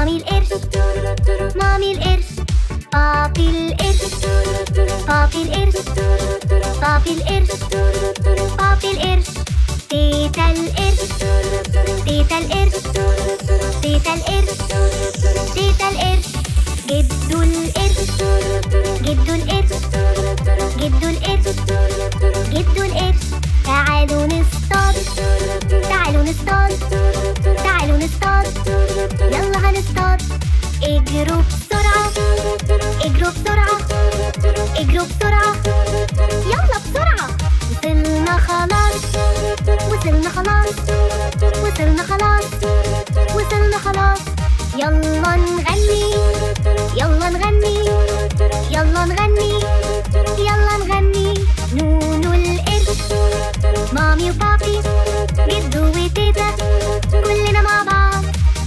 مامي القرش مامي القرش بابي القرش بابي القرش بابي القرش بابي القرش تيتا القرش تيتا القرش تيتا القرش تيتا القرش جدو القرش جدو القرش جدو القرش جدو القرش تعالوا نصطاد تعالوا نصطاد تعالوا نصطاد يلا هنصطاد اجروا بسرعة اجروا بسرعة اجروا بسرعة يلا بسرعة وصلنا خلاص وصلنا خلاص وصلنا خلاص وصلنا خلاص يلا نغني يلا نغني يلا نغني يلا نغني نونو القرش مامي وبابي جدو وتيتا كلنا مع بعض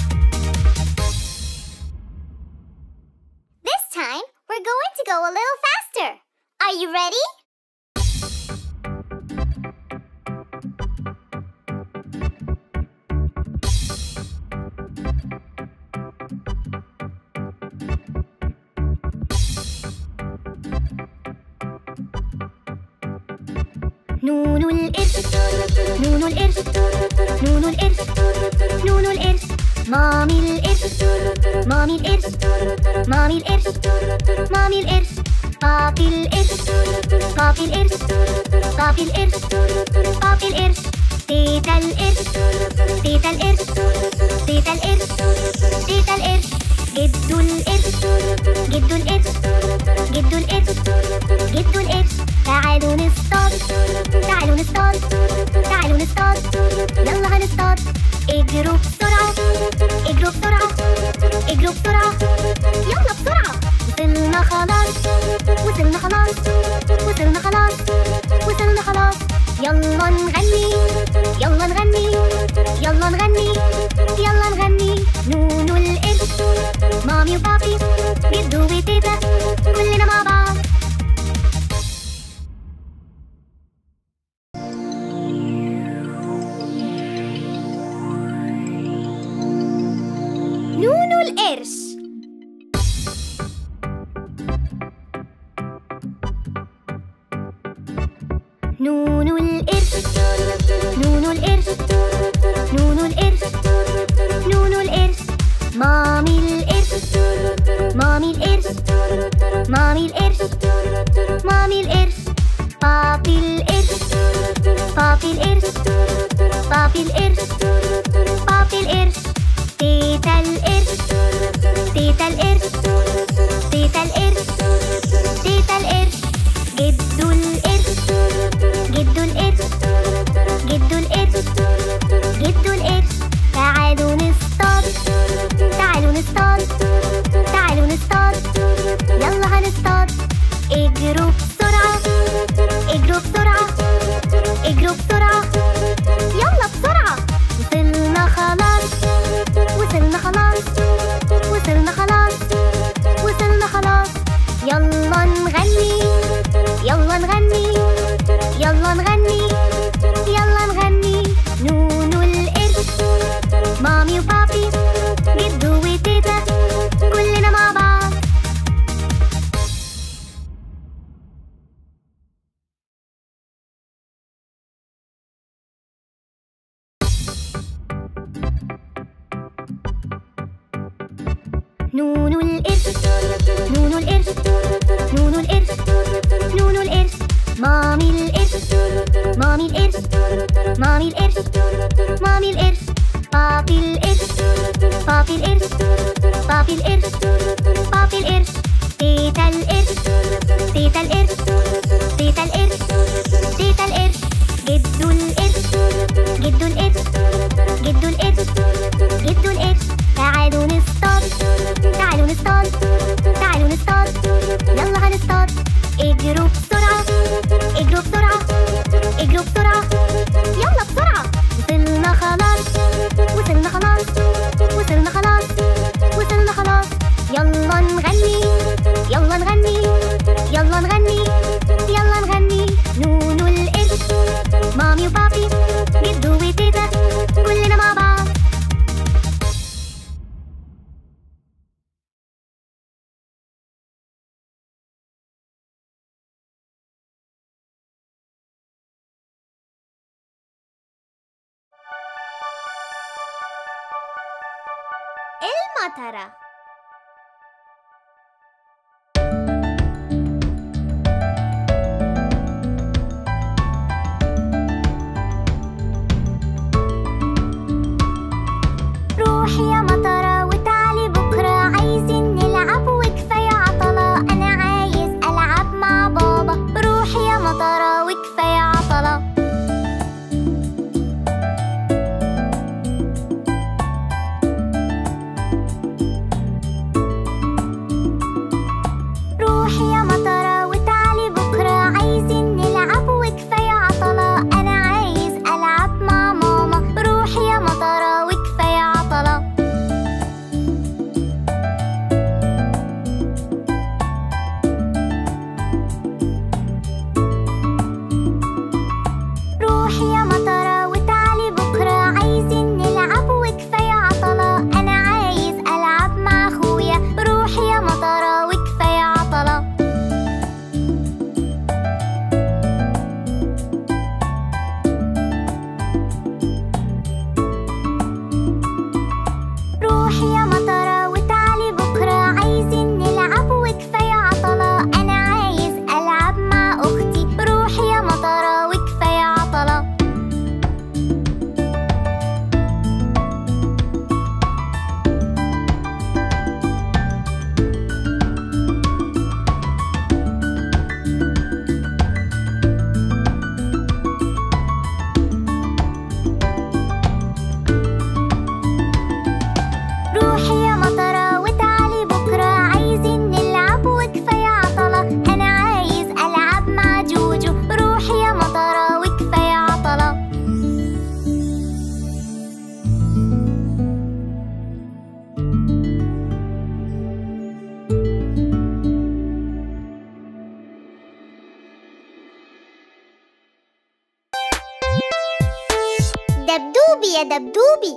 This time, we're going to go a little faster. Are you ready? نونو القرش نونو القرش نونو القرش نونو القرش مامي القرش مامي القرش مامي القرش مامي القرش بابي القرش بابي القرش بابي القرش بابي القرش تيتا القرش تيتا القرش تيتا القرش تيتا القرش جدو القرش جدو القرش جدو القرش جدو القرش تعالوا نصطاد تعالوا نصطاد تعالوا نصطاد يلا هنصطاد اجروا بسرعة اجروا بسرعة اجروا بسرعة يلا بسرعة وصلنا خلاص وصلنا خلاص وصلنا خلاص وصلنا خلاص يلا نغني يلا نغني يلا نغني يلا نغني نونو القرش مامي وبابي جدو وتيتا كلنا مع بعض نونو القرش نونو القرش نونو القرش نونو القرش نونو القرش مامي القرش مامي القرش مامي القرش مامي القرش بابي القرش بابي القرش بابي القرش بابي القرش تيتا القرش تيتا القرش تيتا القرش تيتا القرش جدو القرش جدو القرش جدو القرش جدو القرش تعالوا نصطاد تعالوا نصطاد تعالوا نصطاد يلا هنصطاد اجروا بسرعة اجروا بسرعة اجروا بسرعة يلا بسرعة وصلنا خلاص وصلنا خلاص وصلنا خلاص وصلنا خلاص يلا نغني يلا نغني يلا نغني يلا نغني نونو القرش مامي وبابي جدو وتيتا كلنا مع بعض نونو القرش نونو القرش نونو القرش نونو القرش مامي القرش مامي القرش مامي القرش مامي القرش بابي القرش بابي القرش بابي القرش بابي القرش تيتا القرش تيتا القرش تيتا القرش تيتا القرش جدو القرش جدو القرش جدو القرش جدو القرش تعالوا نصطاد تعالوا نصطاد تعالوا نصطاد يلا هنصطاد اجروا بسرعة اجروا بسرعة اجروا بسرعة يلا بسرعة وصلنا خلاص وصلنا خلاص وصلنا خلاص وصلنا خلاص يلا نغني يلا نغني يلا نغني يلا نغني نونو القرش مامي وبابي جدو وتيتا كلنا مع بعض المطرة روحي يا مطرة وتعالي بكرة عايزين نلعب وكفاية عطلة أنا عايز ألعب مع بابا روحي يا مطرة وكفاية عطلة روحي يا مطرة وتعالي بكرة عايزين نلعب وكفاية عطلة أنا عايز ألعب مع ماما روحي يا مطرة وكفاية عطلة روحي يا مطرة وتعالي بكرة عايزين نلعب وكفاية عطلة أنا عايز ألعب مع أخويا روحي يا مطرة وكفاية عطلة روحي يا مطرة وتعالي بكرة عايزين نلعب وكفاية عطلة أنا عايز ألعب مع أختي روحي يا مطرة وكفاية عطلة روحي يا مطرة وتعالي بكرة عايزين نلعب وكفاية عطلة أنا عايز ألعب مع جوجو روحي يا مطرة وكفاية عطلة دبدوبي يا دبدوبي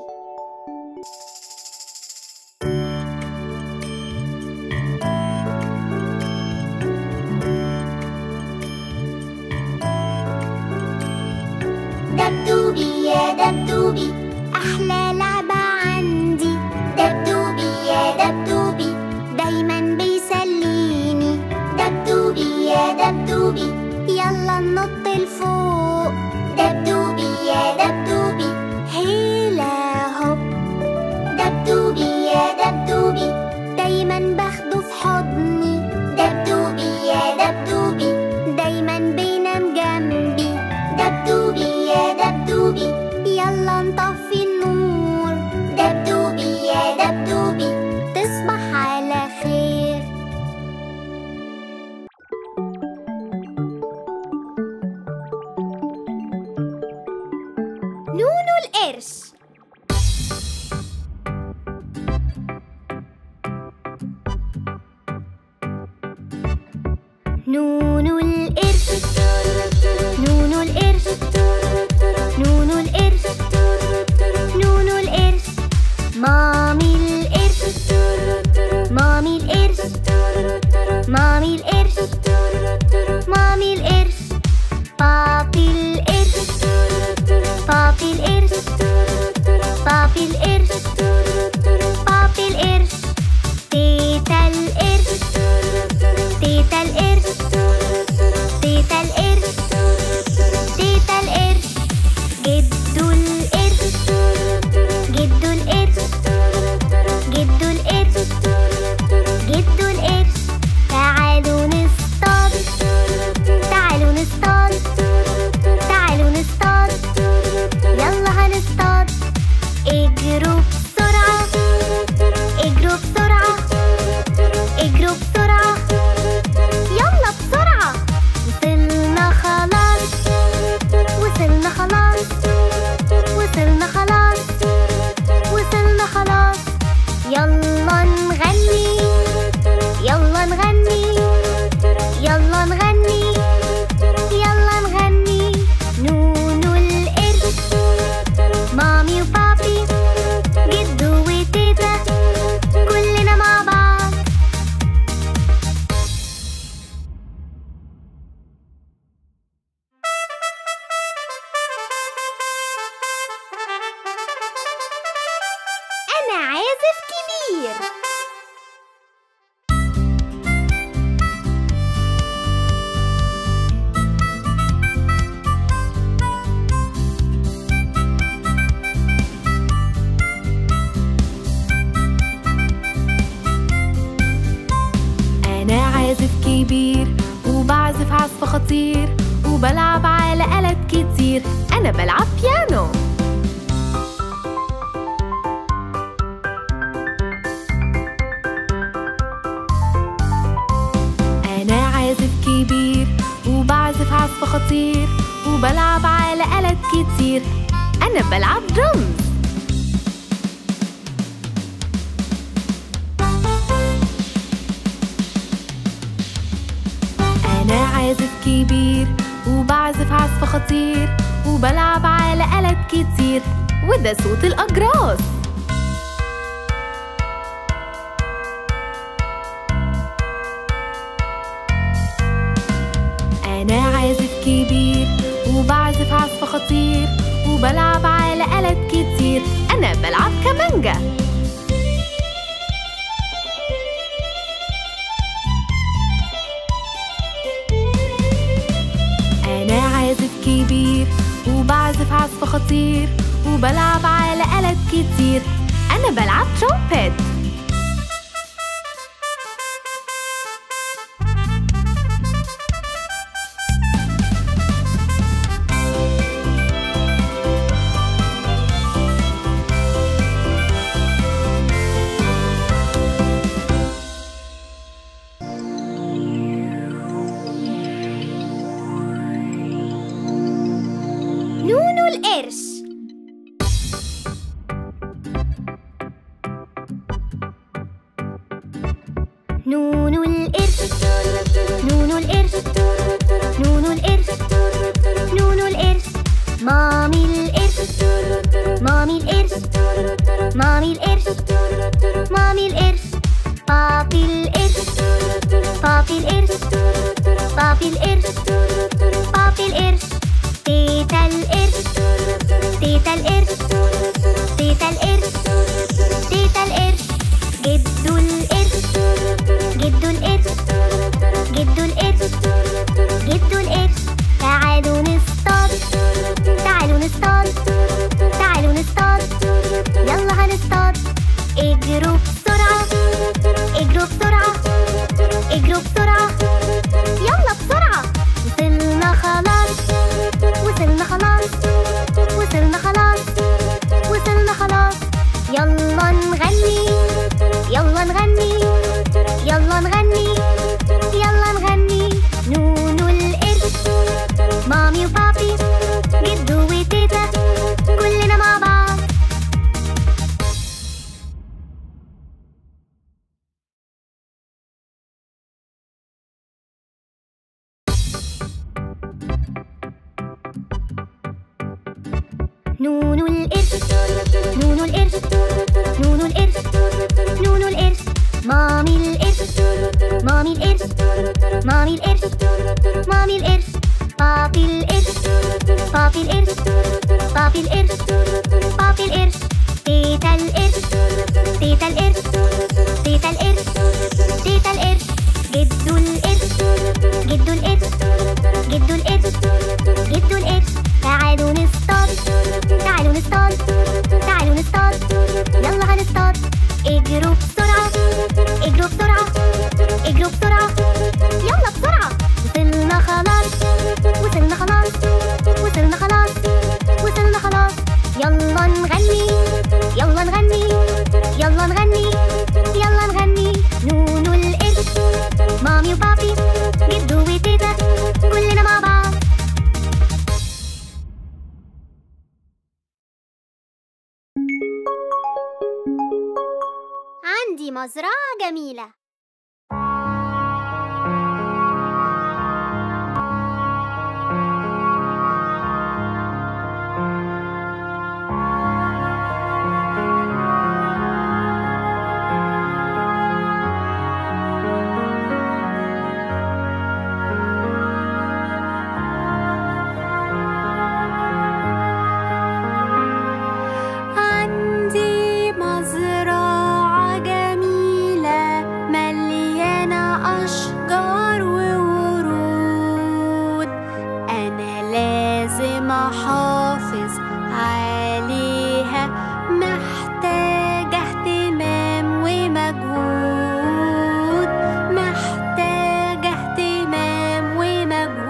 دبدوبي يا دبدوبي أحلى لعبة عندي دبدوبي يا دبدوبي دايما بيسليني دبدوبي يا دبدوبي يلا ننط لفوق دبدوبي يا دبدوبي هيلا هوب دبدوبي يا دبدوبي دايما باخده في حضني دبدوبي يا دبدوبي دايما بينام جنبي دبدوبي يا دبدوبي يلا نطفي النور دبدوبي يا دبدوبي تصبح على خير عزف خطير وبلعب على آلات كتير أنا بلعب بيانو أنا عازف كبير وبعزف عزف خطير وبلعب على آلات كتير أنا بلعب درمز أنا عازف كبير وبعزف عزف خطير وبلعب على آلات كتير وده صوت الأجراس أنا عازف كبير وبعزف عزف خطير وبلعب على آلات كتير أنا بلعب كمانجا أنا عازف كبير وبعزف عزف خطير وبلعب على آلات كتير أنا بلعب ترومبيت نونو القرش نونو القرش نونو القرش نونو القرش نونو القرش مامي القرش مامي القرش مامي القرش مامي القرش بابي القرش بابي القرش بابي القرش بابي القرش تيتا القرش تيتا القرش تيتا القرش تيتا القرش جدو القرش جدو القرش جدو القرش جدو القرش تعالوا نصطاد تعالوا نصطاد تعالوا نصطاد يلا هنصطاد اجروا بسرعة اجروا بسرعة اجروا بسرعة يلا بسرعة وصلنا خلاص وصلنا خلاص وصلنا خلاص وصلنا خلاص يلا نغني يلا نغني يلا نغني يلا نغني نونو القرش مامي وبابي جدو وتيتا كلنا مع بعض نونو القرش نونو القرش نونو القرش نونو القرش مامي القرش مامي القرش مامي القرش مامي القرش بابي القرش بابي القرش بابي القرش بابي القرش تيتا القرش تيتا القرش تيتا القرش تيتا القرش جدو القرش جدو القرش جدو القرش جدو القرش تعالوا نصطاد تعالوا نصطاد تعالوا نصطاد يلا هنصطاد اجروا بسرعة اجروا بسرعة اجروا بسرعة يلا بسرعة وصلنا خلاص وصلنا خلاص وصلنا خلاص وصلنا خلاص يلا نغني يلا نغني يلا نغني يلا نغني نونو القرش مامي وبابي جدو وتيتا كلنا مع بعض عندي مزرعة جميلة عندي مزرعة جميلة مليانة أشجار وورود أنا لازم أحافظ عليها محتاجة اهتمام ومجهود محتاجة اهتمام ومجهود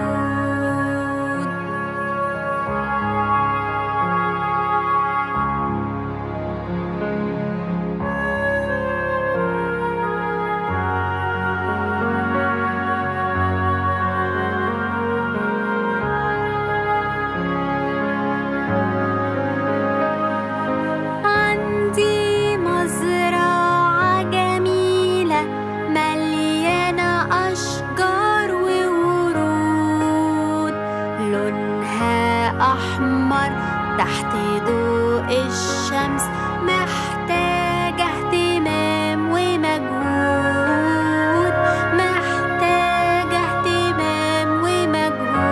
أحمر تحت ضوء الشمس محتاجة اهتمام ومجهود محتاجة اهتمام ومجهود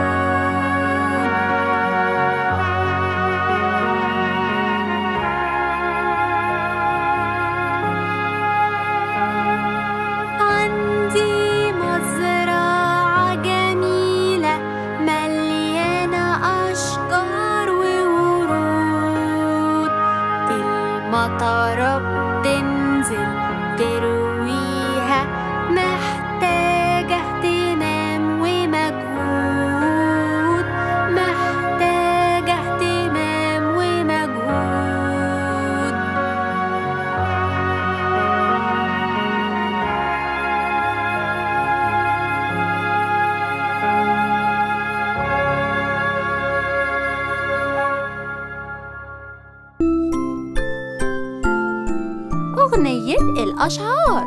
عندي مزرعة جميلة مليانة أشجار وورود المطرة بتنزل ترويها محتاجة اهتمام ومجهود محتاجة اهتمام ومجهود أغنية الأشعار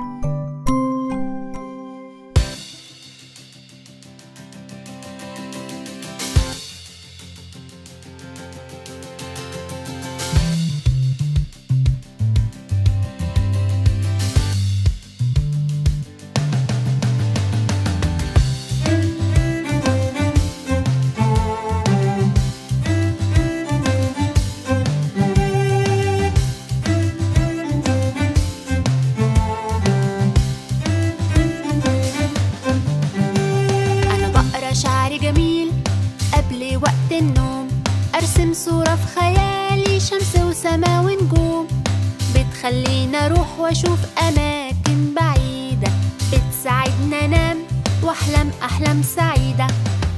أنا بقرا شعر جميل قبل وقت النوم أرسم صورة في خيالي شمس وسما ونجوم بتخليني أروح وأشوف أماكن بعيدة بتساعدني أنام وأحلم أحلام سعيدة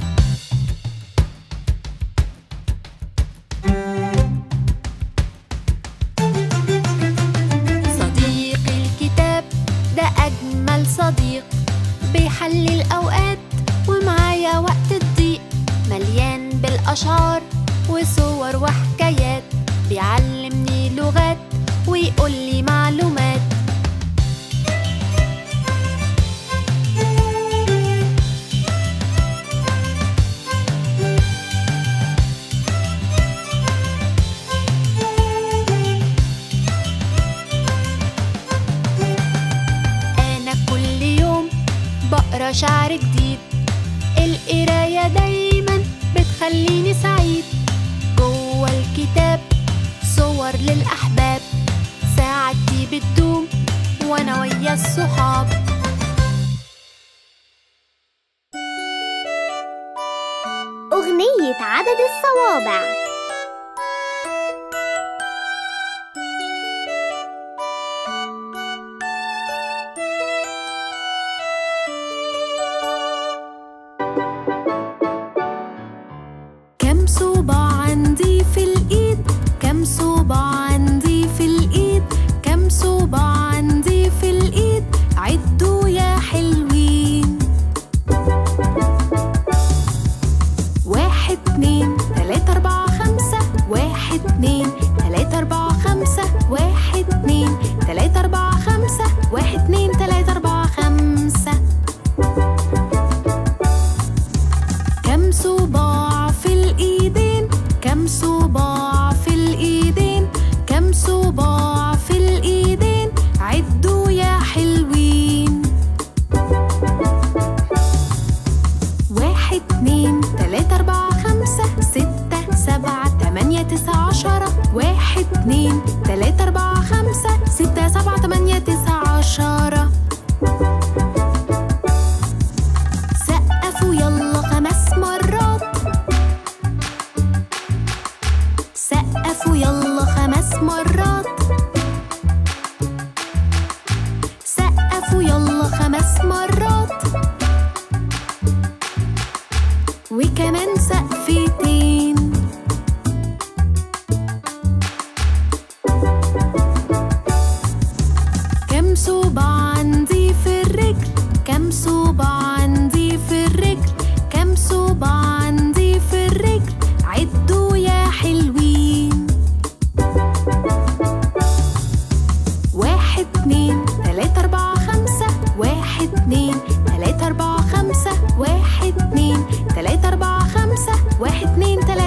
صديقي الكتاب ده أجمل صديق بيحلي الأوقات ومعايا وقت الضيق مليان بالأشعار وصور وحكايات بيعلمني لغات ويقولي معلومات أنا كل يوم بقرا شعر جديد القراية دايما بتخليني سعيد جوه الكتاب صور للأحباب ساعتي بتدوم وأنا ويا الصحاب أغنية عدد الصوابع كم صوبع عندي في الإيد كم صوبع عندي في الإيد كم صوبع عندي في الإيد عدوا يا حلوين واحد اتنين تلاتة أربعة خمسة واحد اتنين تلاتة أربعة خمسة واحد اتنين تلاتة أربعة خمسة واحد اتنين تلاتة أربعة خمسة كم صباع في الإيدين كم صباع في الإيدين كم صباع في الإيدين عدوا يا حلوين واحد اتنين تلاتة أربعة خمسة ستة سبعة تمانية تسعة عشرة واحد اتنين تلاتة أربعة خمسة ستة سبعة تمانية تسعة عشرة سقفوا يلا خمس مرات سقفوا يلا خمس مرات سقفوا يلا خمس مرات وكمان سقفتين كم صوبع عندي في الرجل كم صوبع عندي في الرجل كم صوبع عندي في الرجل عدوا يا حلوين واحد اتنين تلاتة أربعة خمسة واحد اتنين تلاتة أربعة خمسة واحد اتنين تلاتة أربعة خمسة واحد اتنين تلاتة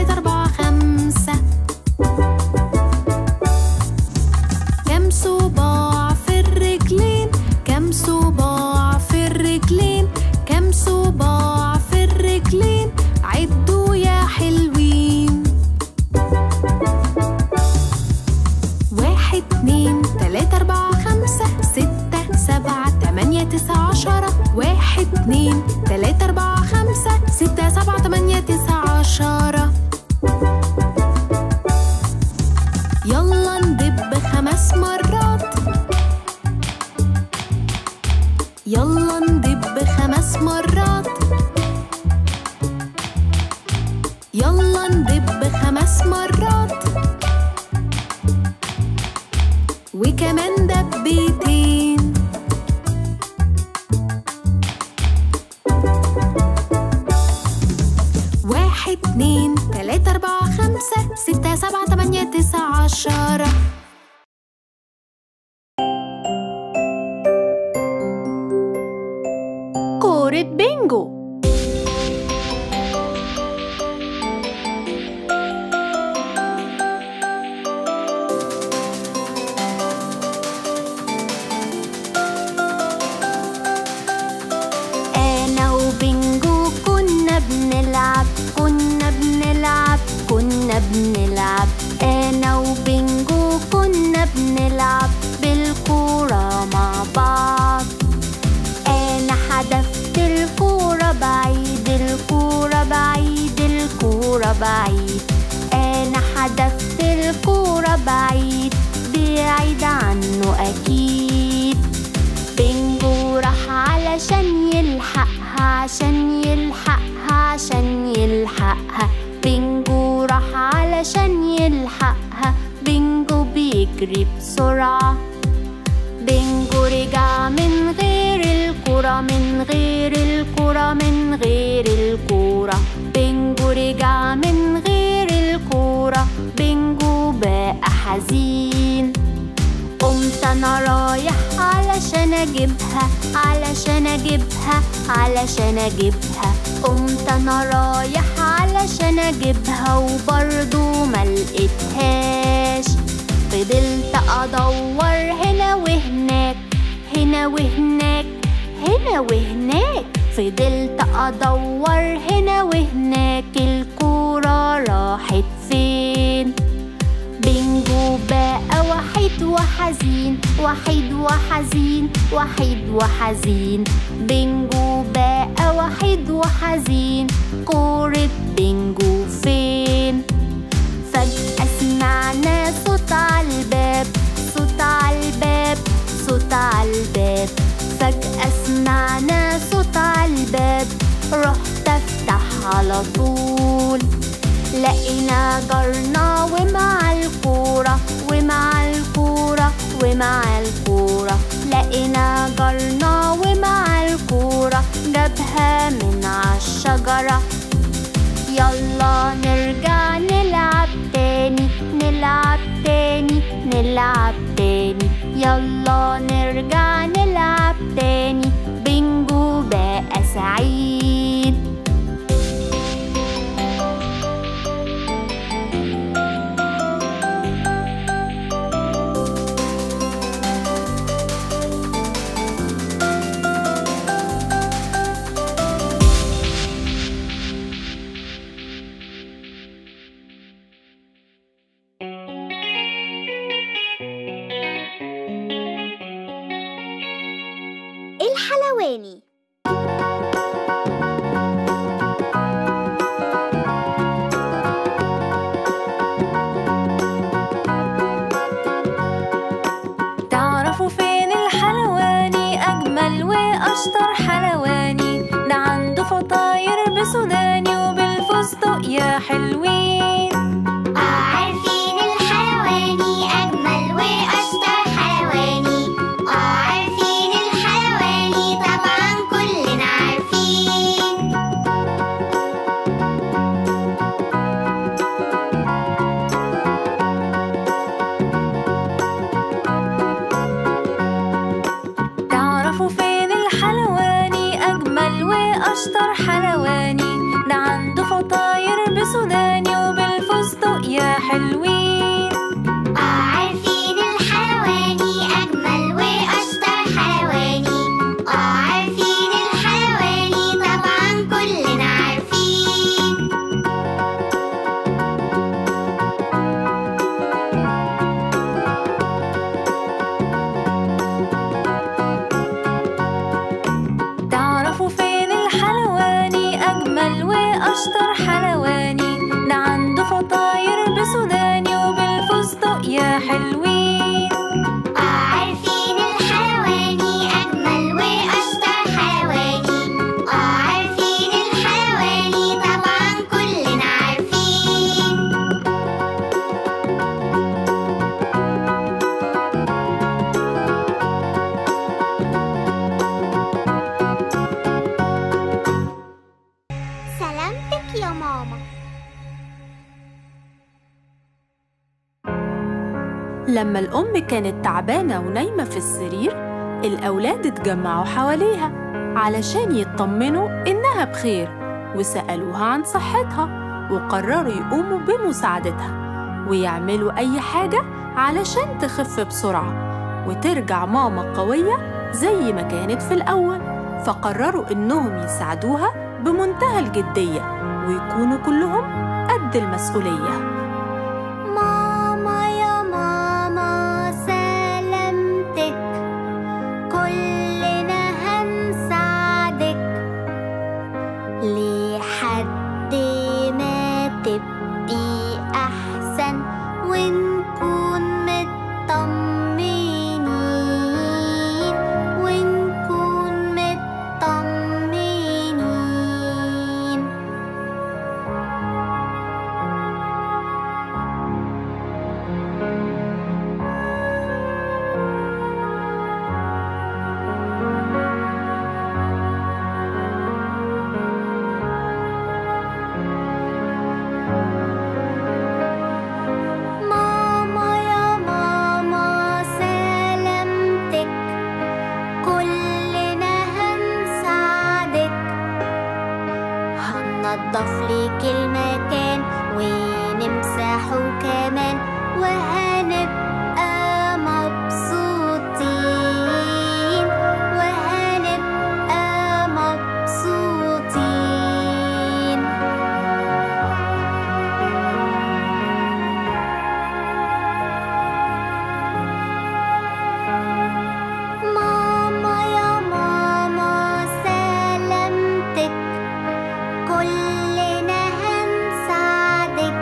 يلا ندب خمس مرات وكمان دبتين واحد اتنين تلاتة أربعة خمسة ستة سبعة تمانية تسعة عشرة كورة بينجو أنا وبنجو كنا بنلعب كنا بنلعب كنا بنلعب أنا وبنجو كنا بنلعب بالكورة مع بعض أنا حدفت الكورة بعيد الكورة بعيد الكورة بعيد أنا حدفت الكورة بعيد بعيد عنه أكيد بنجو راح علشان يلحقها عشان يلحقها عشان يلحقها بنجو راح علشان يلحقها بنجو بيجري بسرعة بنجو رجع من غير الكرة من غير الكرة من غير الكرة بنجو رجع من غير الكرة بنجو بقى حزين قمت انا رايح علشان اجيبها علشان اجيبها علشان اجيبها قمت انا رايح علشان اجيبها وبرضو ملقتهاش فضلت ادور هنا وهناك هنا وهناك هنا وهناك فضلت ادور هنا وهناك الكورة راحت فين بنجو بقى وحيد وحزين وحيد وحزين وحيد وحزين بنجو بقى وحيد وحزين كورة بنجو فين فجأة سمعنا صوت عالباب صوت عالباب صوت عالباب فجأة سمعنا صوت عالباب رحت افتح على طول لقينا جارنا ومع الكورة ومع الكورة ومع الكورة لقينا جارنا ومع الكورة جابها من عالشجرة يلا نرجع نلعب تاني نلعب تاني نلعب تاني يلا نرجع نلعب تاني بنجو بقى سعيد الحلواني تعرفوا فين الحلواني أجمل وأشطر حلواني ده عنده فطاير بسوداني وبالفستق يا حلوين عارفين الحلواني أجمل وأشطر حلواني عارفين الحلواني طبعا كلنا عارفين تعرفوا فين الحلواني أجمل وأشطر حلواني ده عنده فطاير بسوداني وبالفستق يا حلوين عارفين الحلواني أجمل وأشطر حلواني عارفين الحلواني طبعا كلنا عارفين تعرفوا فين الحلواني أجمل وأشطر حلواني ده عنده فطاير بسوداني سلامتك يا ماما لما الأم كانت تعبانة ونايمة في السرير الأولاد اتجمعوا حواليها علشان يطمنوا إنها بخير وسألوها عن صحتها وقرروا يقوموا بمساعدتها ويعملوا أي حاجة علشان تخف بسرعة وترجع ماما قوية زي ما كانت في الأول فقرروا إنهم يساعدوها بمنتهى الجدية ويكونوا كلهم قد المسؤولية ماما يا ماما سلامتك كلنا هنساعدك لحد ما تبقي أحسن ونكون مطمنين ونكون مطمنين ماما يا ماما سلامتك كلنا هنساعدك هننضف لك المكان ونمسحه كمان وهنبقى مبسوطين وهنبقى مبسوطين ماما يا ماما سلامتك كلنا هنساعدك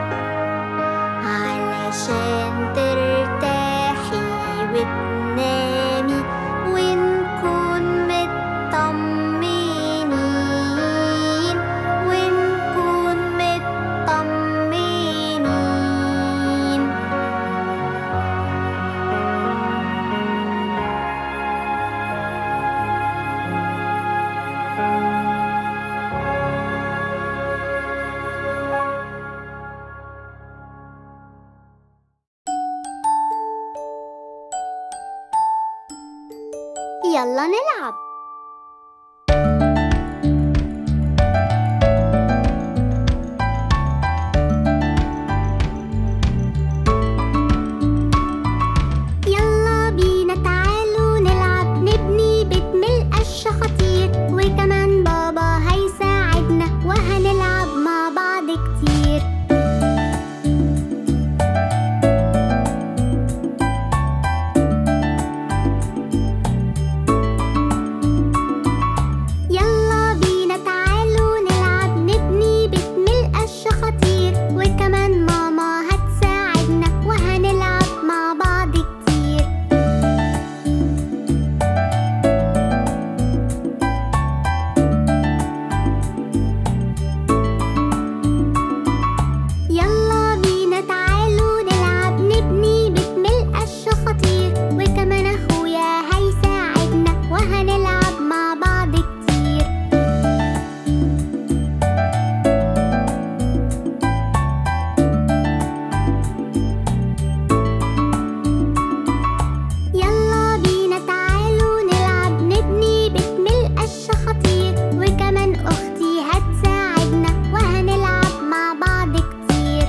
علشان ترتاحي وتنامي ونكون مطمنين ونكون مطمنين يلا نلعب يلا بينا تعالوا نلعب نبني بيت من القش خطير وكمان بابا هيساعدنا وهنلعب مع بعض كتير يلا بينا تعالوا نلعب نبني بيت من القش خطير وكمان ماما هتساعدنا وهنلعب مع بعض كتير يلا بينا تعالوا نلعب نبني بيت من القش خطير وكمان اخويا هيساعدنا وهنلعب مع بعض كتير يلا بينا تعالوا نلعب نبني بيت من القش خطير وكمان اختي هتساعدنا وهنلعب مع بعض كتير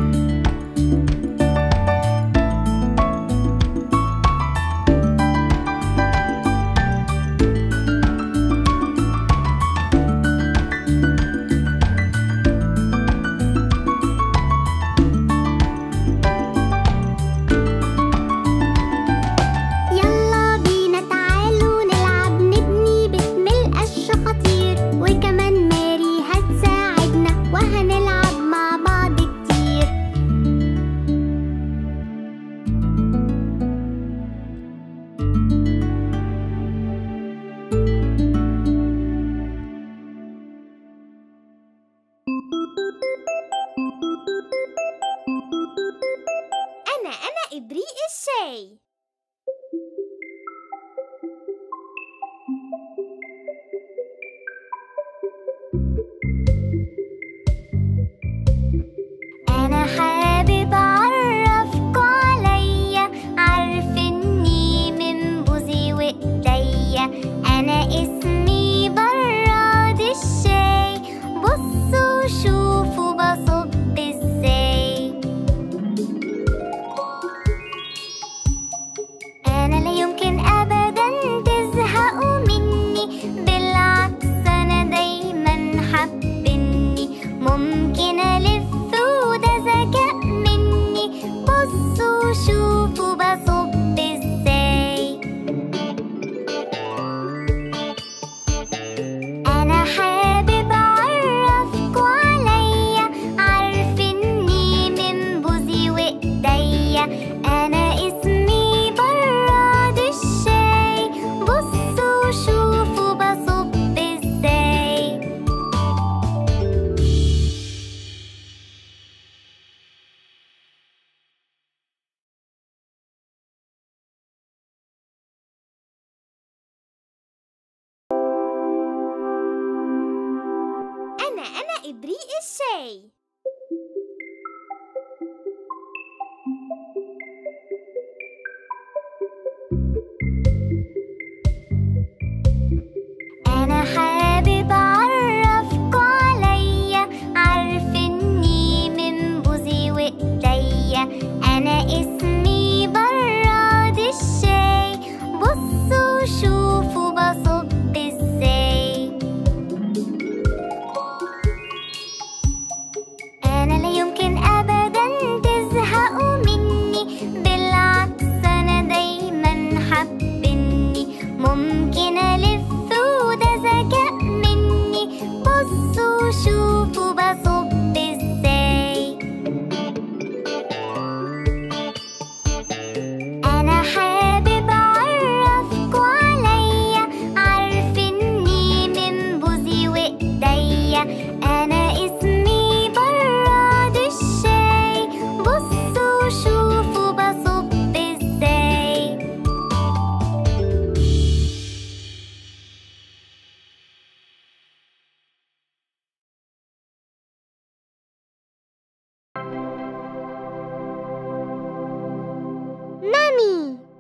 يلا بينا تعالوا نلعب نبني بيت من القش خطير وكمان ماري هتساعدنا وهنلعب مع بعض كتير أنا أنا إبريق الشاي ممكن ألف وده ذكاء مني بصوا شوفوا بصب ازاي أنا حابب أعرفكوا عليا عارفيني من بوزي وإيديا أنا اسمي براد الشاي بصوا شوفوا بصب ازاي أنا أنا إبريق الشاي أنا حابب أعرفكوا عليا عارفيني من بوزي وإيديا أنا اسمي براد الشاي بصوا شوفوا بصب ازاي أنا لا يمكن أبدا تزهقوا مني بالعكس أنا دايما حابني ممكن ألف وده ذكاء مني بصوا شوفوا بصب ازاي أنا حابب أعرفكوا عليا عارفيني من بوزي وإيديا أنا اسمي براد الشاي بصوا شوفوا بصب ازاي مامي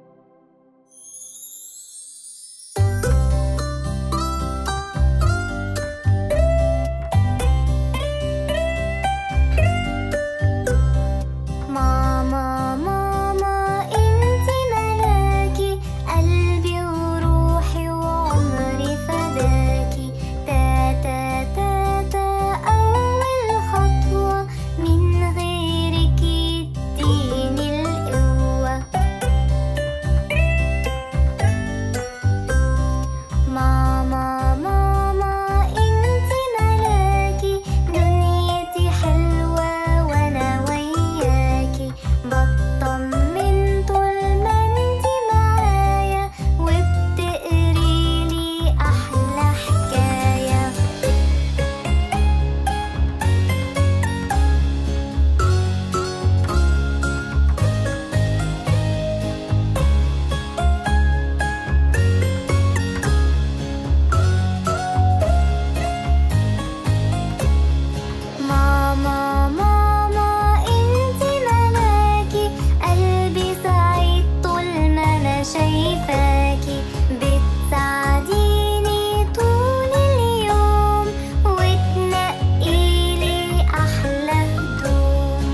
ماما ماما انتي ملاكي قلبي وروحي وعمري فداكي تاتا تاتا أول خطوة من غيرك يديني القوة ماما ماما انتي ملاكي دنيتي حلوة وانا وياكي بطمن طول ما انتي معايا وبتقريلي احلى حكايه ماما ماما انتي ملاكي قلبي سعيد طول ما انا شايفاكي بتساعديني طول اليوم وتنقيلي احلى هدوم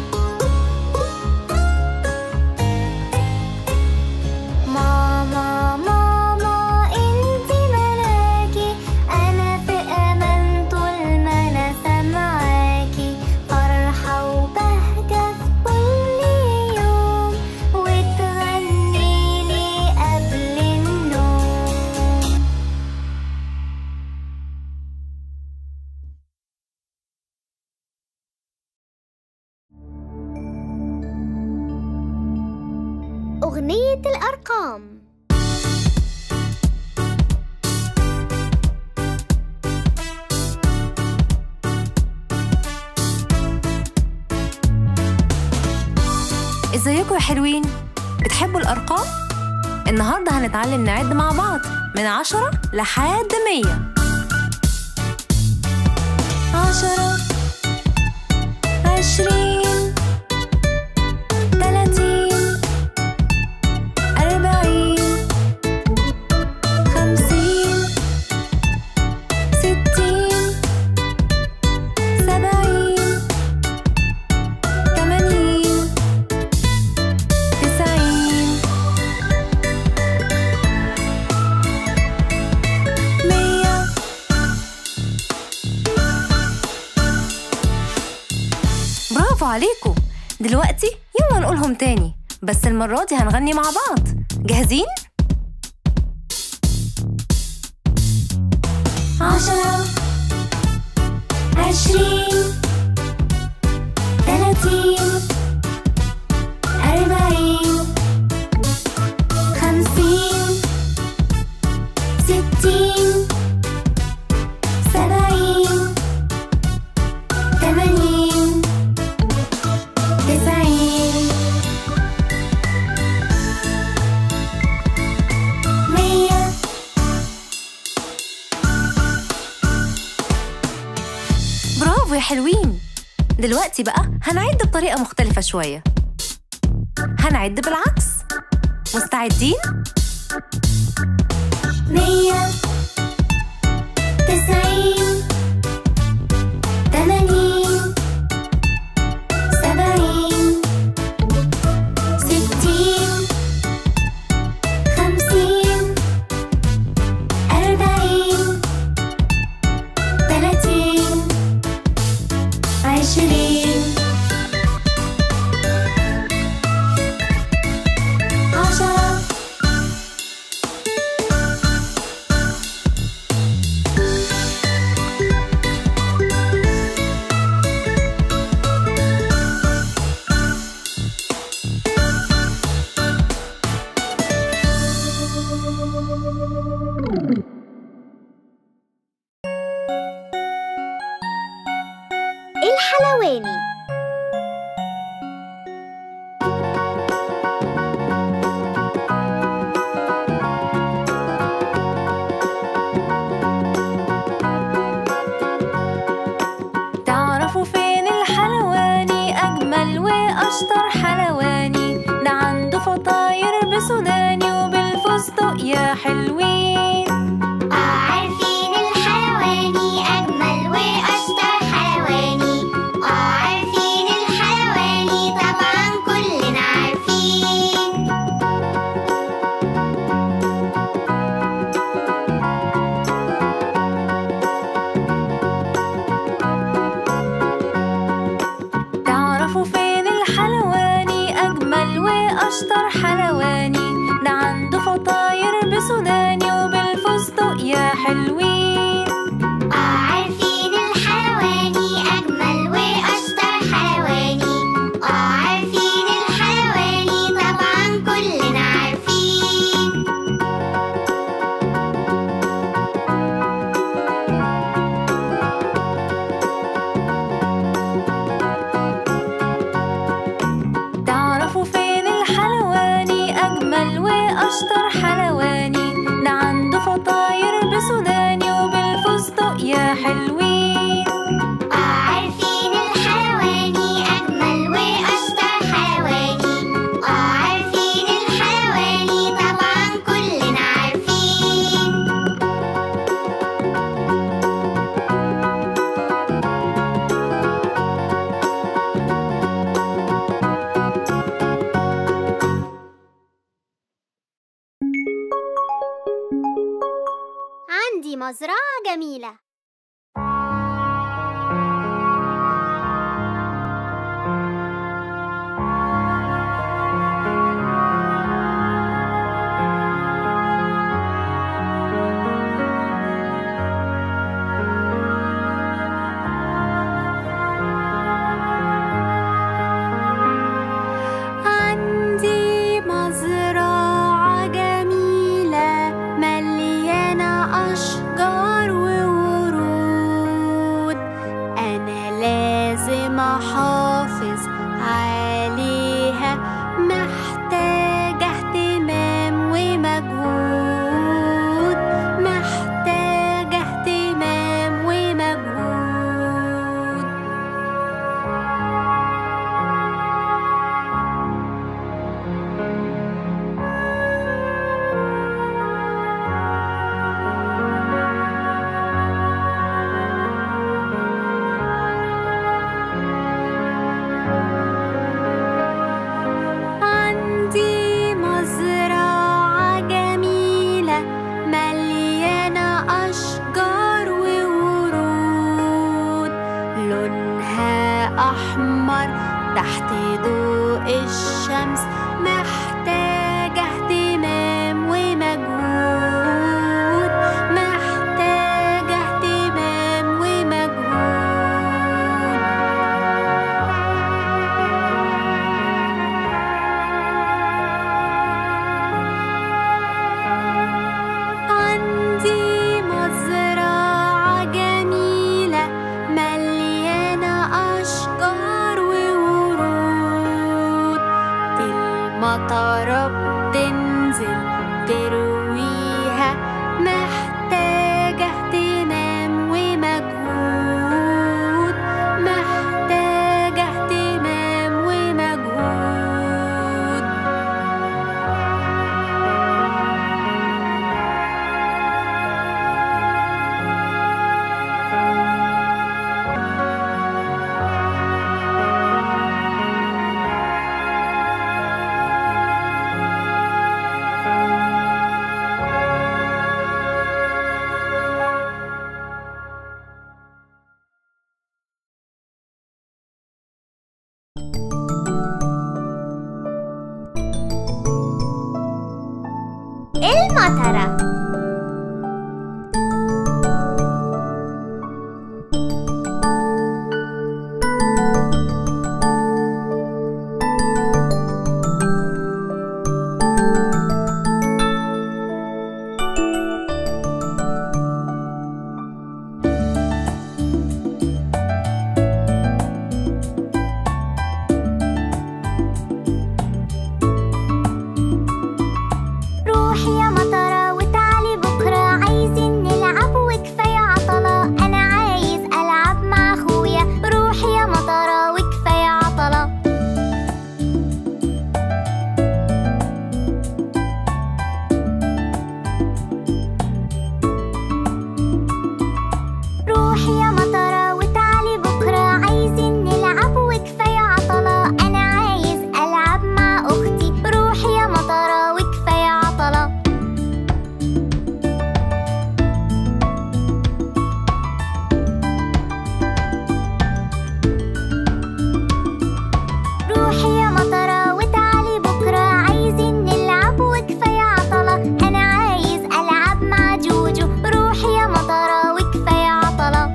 ماما ماما انتي ملاكي انا في امان طول ما انا سامعاكي فرحة وبهجة في كل يوم وتغنيلي قبل النوم أغنية الأرقام ازيكم يا حلوين بتحبوا الأرقام؟ النهاردة هنتعلم نعد مع بعض من عشرة لحد مية عشرة عشرين تلاتين أربعين خمسين ستين سبعين تمانين تسعين مية برافو عليكم دلوقتي يلا نقولهم تاني بس المرة دي هنغني مع بعض جاهزين؟ عشرة عشرين تلاتين أربعين خمسين ستين سبعين تمانين تسعين مية برافو يا حلوين دلوقتي بقى هنعد بطريقة مختلفة شوية هنعد بالعكس مستعدين؟ مية تسعين تمانين سبعين ستين خمسين أربعين تلاتين عشرين عشرة الحلواني تعرفوا فين الحلواني أجمل وأشطر حلواني ده عنده فطاير بسوداني وبالفستق يا حلوين عارفين الحلواني أجمل وأشطر حلواني عارفين الحلواني طبعا كلنا عارفين تعرفوا فين الحلواني أجمل وأشطر حلواني ده عنده فطاير بسوداني وبالفستق يا حلوين عارفين الحلواني أجمل وأشطر حلواني عارفين الحلواني طبعا كلنا عارفين تعرفوا فين الحلواني أجمل وأشطر حلواني ده عنده فطاير بسوداني وبالفستق يا حلوين عارفين الحلواني أجمل وأشطر حلواني عارفين الحلواني طبعا كلنا عارفين عندي مزرعة جميلة عندي مزرعة جميلة مليانة أشجار وورود أنا لازم أحافظ عليها محتاجة اهتمام ومجهود محتاجة اهتمام ومجهود أحمر تحت ضوء الشمس محتاجة اهتمام ومجهود محتاجة اهتمام ومجهود عندي مزرعة جميلة مليانة أشجار وورود المطرة بتنزل ترويها محتاجة اهتمام ومجهود محتاجة اهتمام ومجهود المطرة روحي يا مطرة وتعالي بكرة عايزين نلعب وكفاية عطلة أنا عايز ألعب مع أخويا روحي يا مطرة وكفاية عطلة روحي يا مطرة وتعالي بكرة عايزين نلعب وكفاية عطلة أنا عايز ألعب مع أختي روحي يا مطرة وكفاية عطلة روحي يا مطرة وتعالي بكرة عايزين نلعب وكفاية عطلة أنا عايز ألعب مع جوجو روحي يا مطرة وكفاية عطلة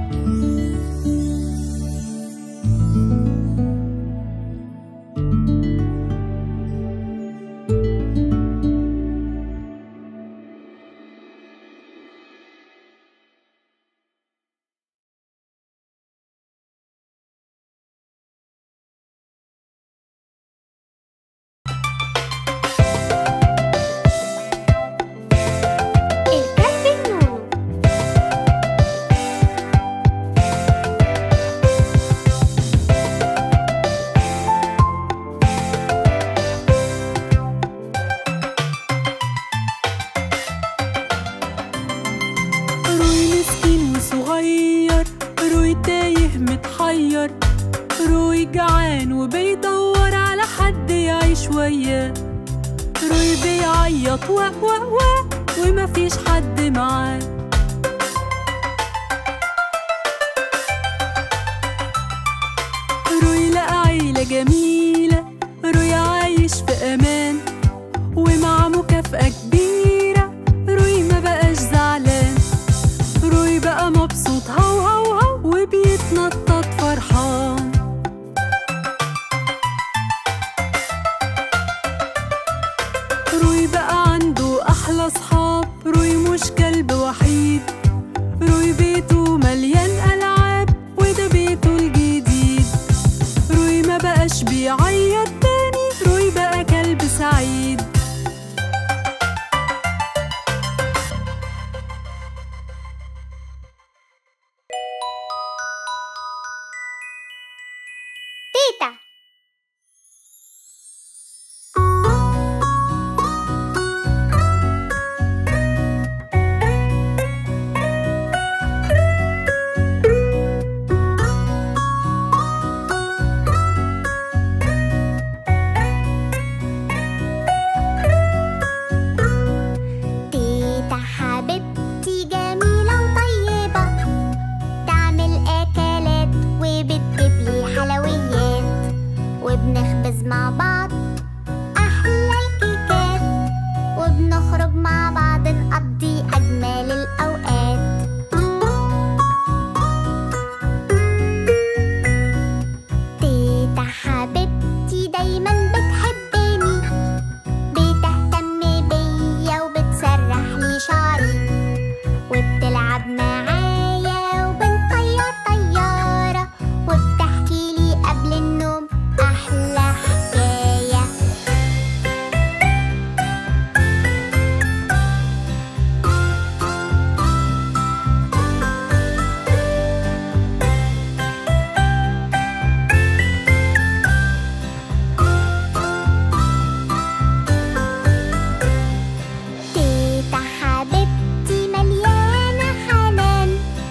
الكهف النونو روي مسكين وصغير روي تايه متحير روي جعان وبيدور على حد يعيش وياه روي بيعيط وا وا وا ومفيش حد معاه روي لقى عيلة جميلة روي عايش في أمان ومع مكافأة كبيرة روي ما بقاش زعلان روي بقى مبسوط هو هو هو وبيتنطط فرحان روي بقى عنده أحلى صحاب روي مش كلب وحيد روي بيته مليان ألعاب وده بيته الجديد روي ما بقاش بيعيط تاني روي بقى كلب سعيد تيتا تيتا حبيبتي جميلة وطيبة تعمل أكلات وبتجيب لي حلويات مع بعض أحلى الكيكات وبنخرج مع بعض نقضي أجمل الأوقات تيتا حبيبتي دايما بتحبني بتهتم بيا وبتسرح لي شعري وبتلعب معايا وبنطير طيارة وبتحكي لي قبل النوم أحلى حكاية تيتا حبيبتي مليانة حنان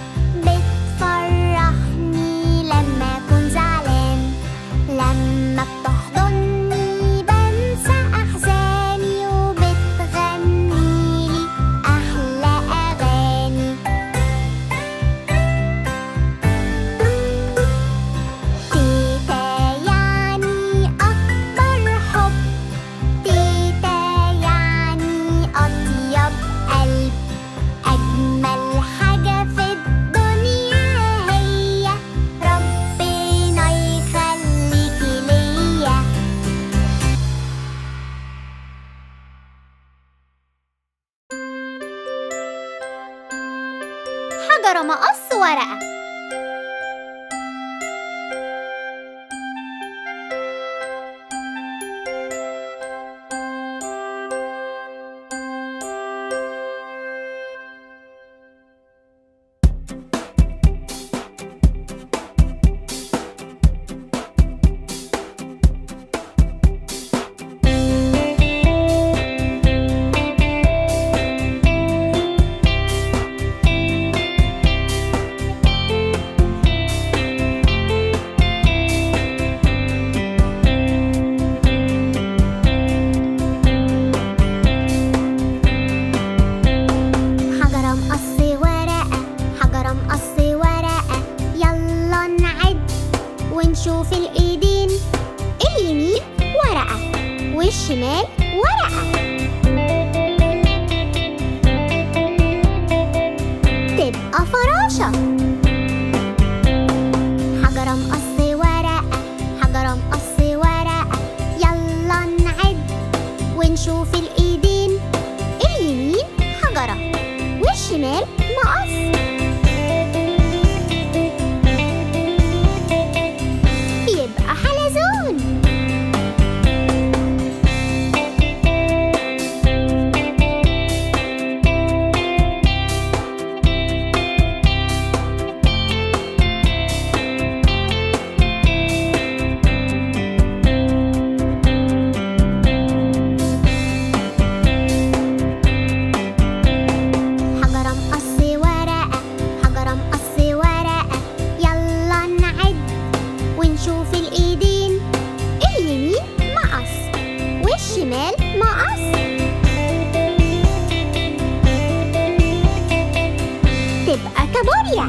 بتفرحني لما أكون زعلان لما بتحضني بنسى أحزاني وبتغنيلي أحلى أغاني تيتا يعني أكبر حب تيتا يعني أطيب قلب أجمل حاجة في الدنيا هي ربنا يخليكي ليا حجرة مقص ورقة حجرة مقص ورقة حجرة مقص ورقة يلا نعد ونشوف الإيدين اليمين ورقة والشمال ورقة تبقى فراشة حجرة مقص ورقة حجرة مقص ورقة يلا نعد ونشوف الإيدين اليمين حجرة والشمال مقص يبقى حلزون حجرة مقص ورقة حجرة مقص ورقة يلا نعد ونشوف الإيدين اليمين مقص والشمال مقص تبقى كابوريا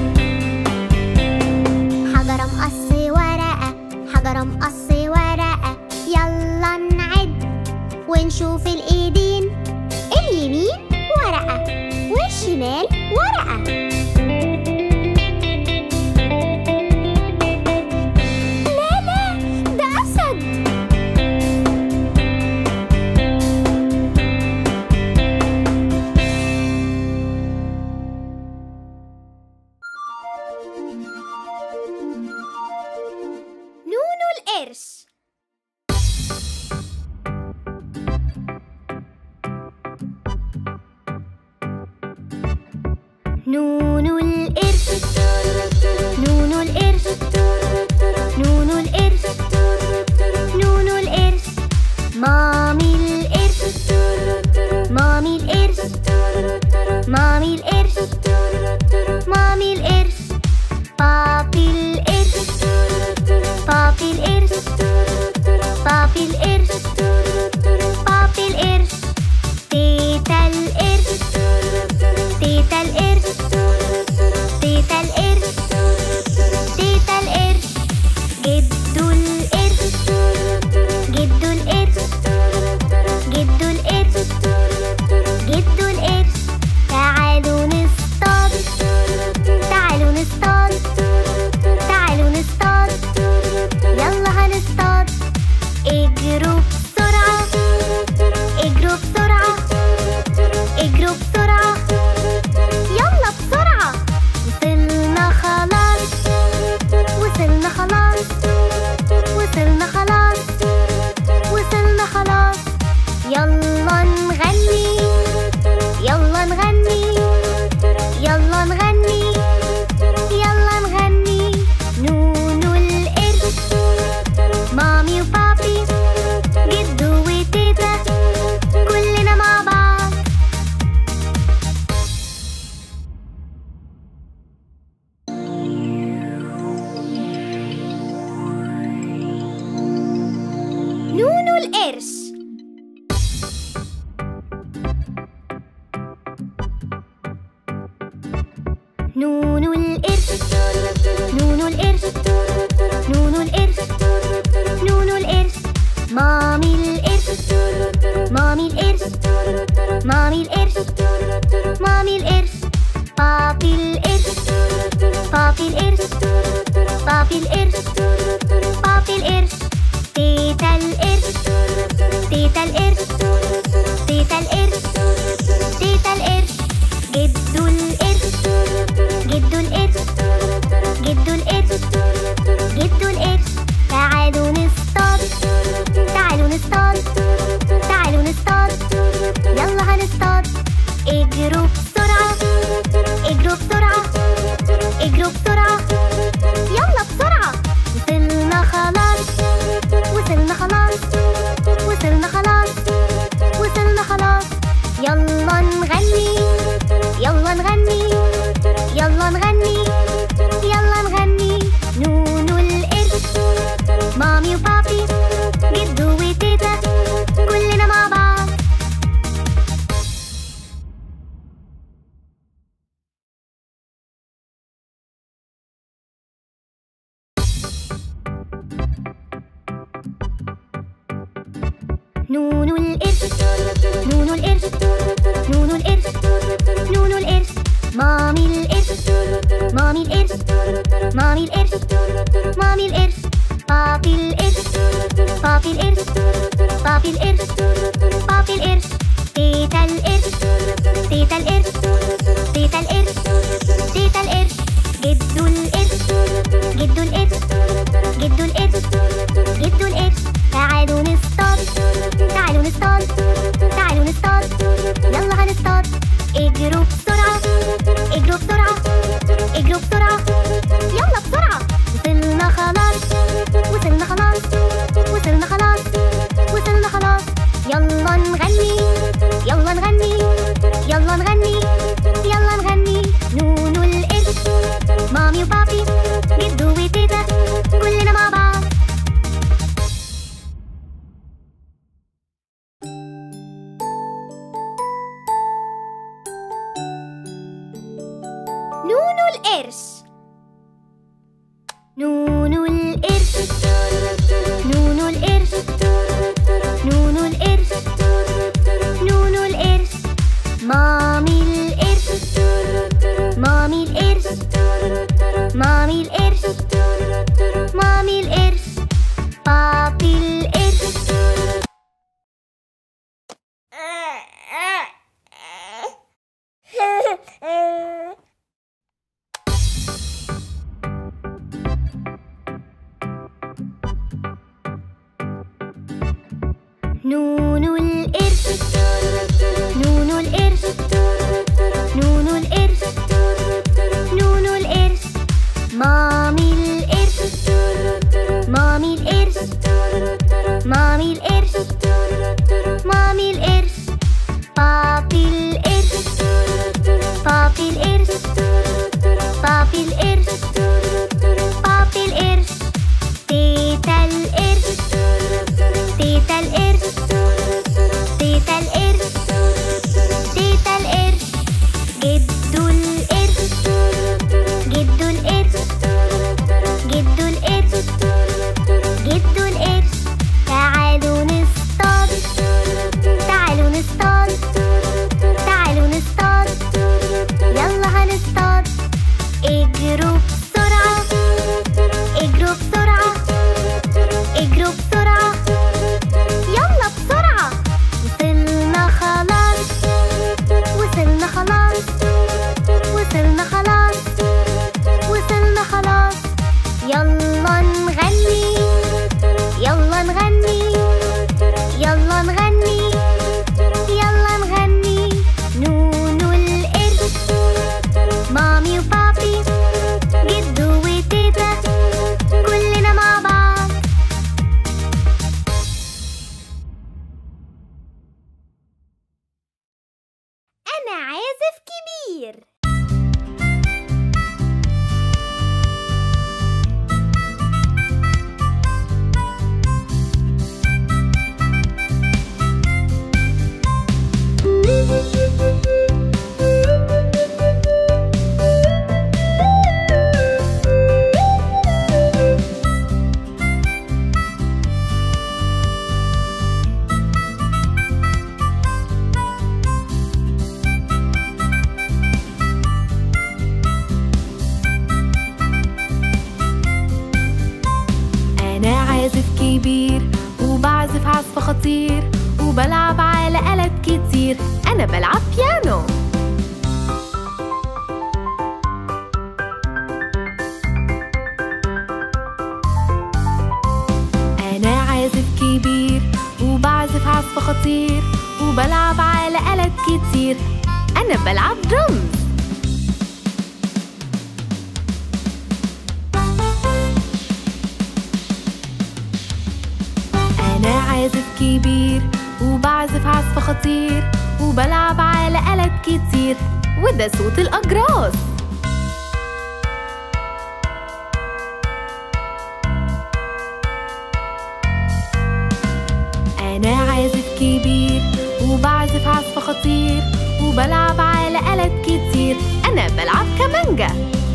حجرة مقص ورقة حجرة مقص ورقة يلا نعد ونشوف الإيدين اليمين ورقة والشمال ورقة لا لا ده أسد نونو القرش نونو القرش نونو القرش نونو القرش نونو القرش مامي القرش مامي القرش مامي القرش مامي القرش بابي القرش بابي القرش بابي القرش بابي القرش تيتا القرش تيتا القرش القرش نونو القرش نونو القرش نونو القرش نونو القرش مامي القرش مامي القرش مامي القرش مامي القرش بابي القرش بابي القرش بابي القرش بابي القرش تيتا القرش تيتا القرش تيتا القرش تيتا القرش جدو القرش جدو القرش جدو القرش جدو القرش تعالوا نصطاد تعالوا نصطاد تعالوا نصطاد يلا هنصطاد اجروا بسرعة اجروا بسرعة اجروا بسرعة يلا بسرعة وصلنا خلاص وصلنا خلاص وصلنا خلاص وصلنا خلاص يلا نغني يلا نغني يلا نغني يلا نغني نونو القرش مامي وبابي جدو وتيتا كلنا مع بعض نونو القرش نونو القرش نونو القرش نونو القرش مامي القرش مامي القرش مامي القرش مامي القرش بابي القرش بابي القرش بابي القرش بابي القرش تيتا القرش تيتا القرش تيتا القرش تيتا القرش جدو القرش جدو القرش جدو القرش جدو القرش تعالوا نصطاد تعالوا نصطاد تعالوا نصطاد يلا هنصطاد اجروا بسرعة اجروا بسرعة اجروا بسرعة يلا بسرعة وصلنا خلاص وصلنا خلاص وصلنا خلاص وصلنا خلاص يلا نغني يلا نغني يلا نغني يلا نغني نونو القرش مامي وبابي جدو وتيتا كلنا مع بعض نونو القرش نونو القرش نونو القرش نونو القرش نونو القرش مامي القرش مامي القرش مامي القرش مامي القرش بابي القرش نونو القرش نونو القرش نونو القرش نونو القرش مامي القرش مامي القرش مامي القرش مامي القرش بابي القرش بابي القرش بابي القرش بابي القرش تيتا القرش تيتا القرش عازف كبير وبعزف عزف خطير وبلعب على آلات كتير أنا بلعب بيانو أنا عازف كبير وبعزف عزف خطير وبلعب على آلات كتير أنا بلعب درمز أنا عازف كبير وبعزف عزف خطير وبلعب على آلات كتير وده صوت الأجراس أنا عازف كبير وبعزف عزف خطير وبلعب على آلات كتير أنا بلعب كمانجا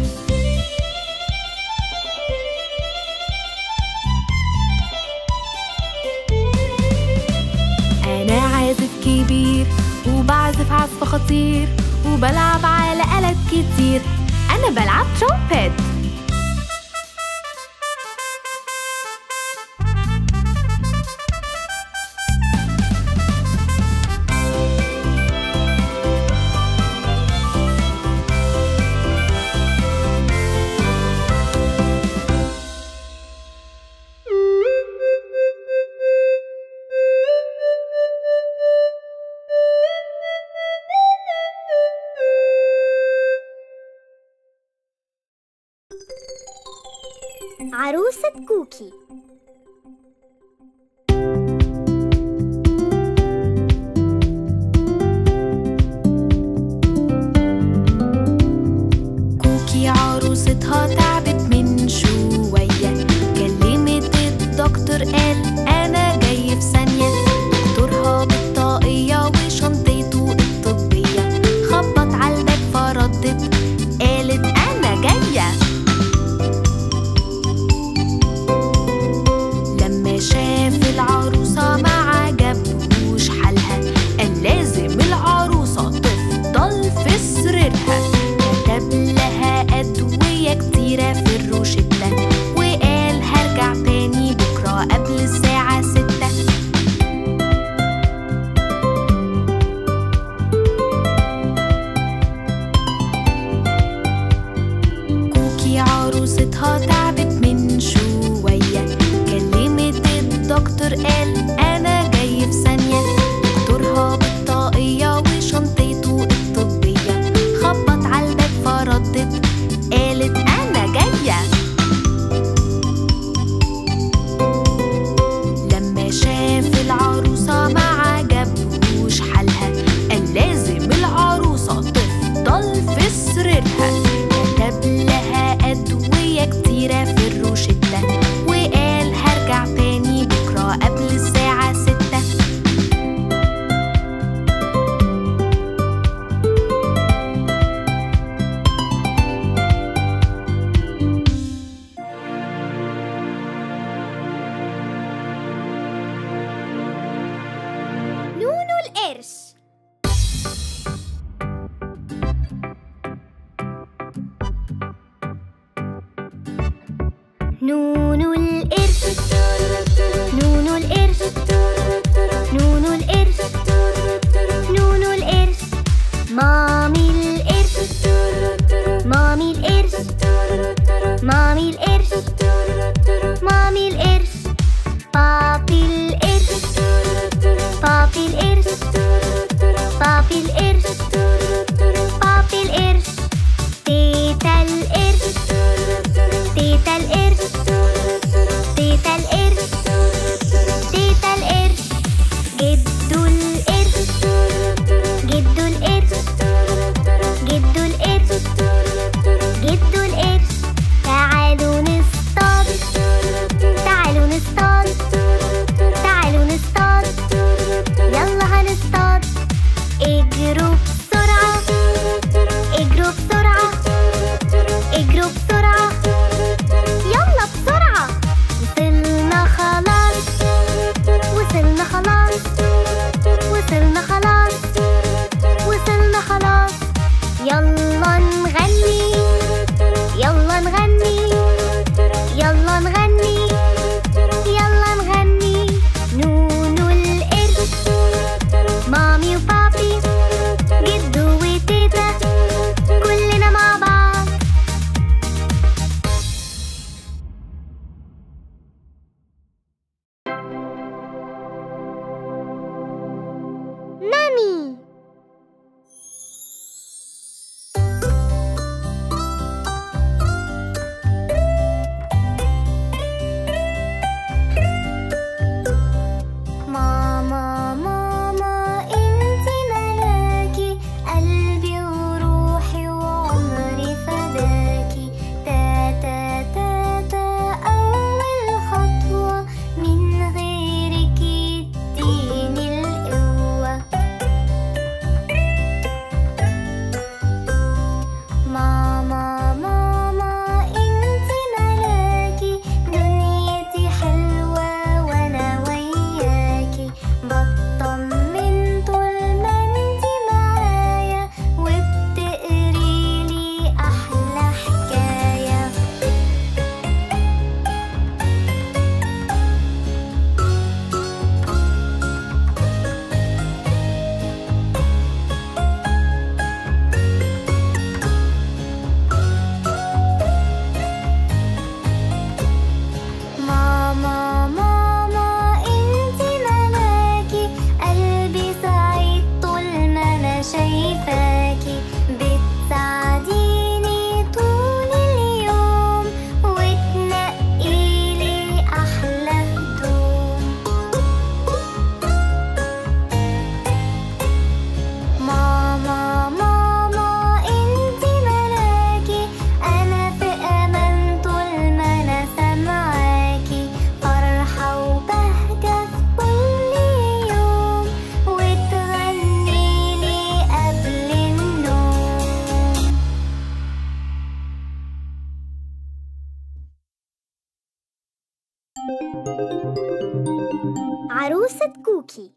أنا عازف كبير وبعزف عزف خطير وبلعب على آلات كتير أنا بلعب ترومبيت عروسة كوكي كوكي عروستها تعبت من شوية كلمت الدكتور قال أنا جاي في ثانية دكتورها بالطاقية وشنطته الطبية خبط على الباب فردت قالت أنا جاية عروسة كوكي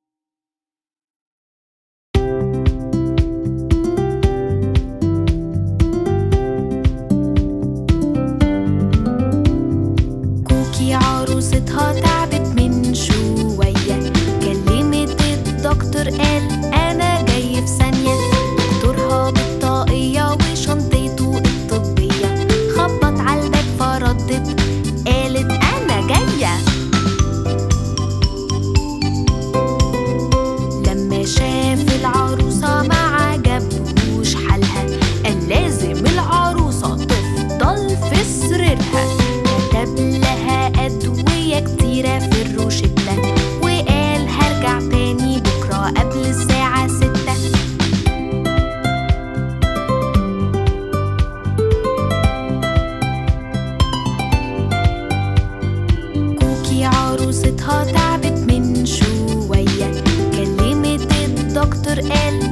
كوكي عروستها تعبت من شوية كلمت الدكتور قال أنا جاي في ثانية دكتورها بالطاقية وشنطته الطبية خبط على الباب فردت قالت أنا جاية لما شاف العروسة ما عجبهوش حالها قال لازم العروسة تفضل في سريرها كتب لها أدوية كتيرة في الروشتة وقال هرجع تاني بكرة قبل الساعة ستة كوكي عروستها تعبت من شوية كلمت الدكتور قال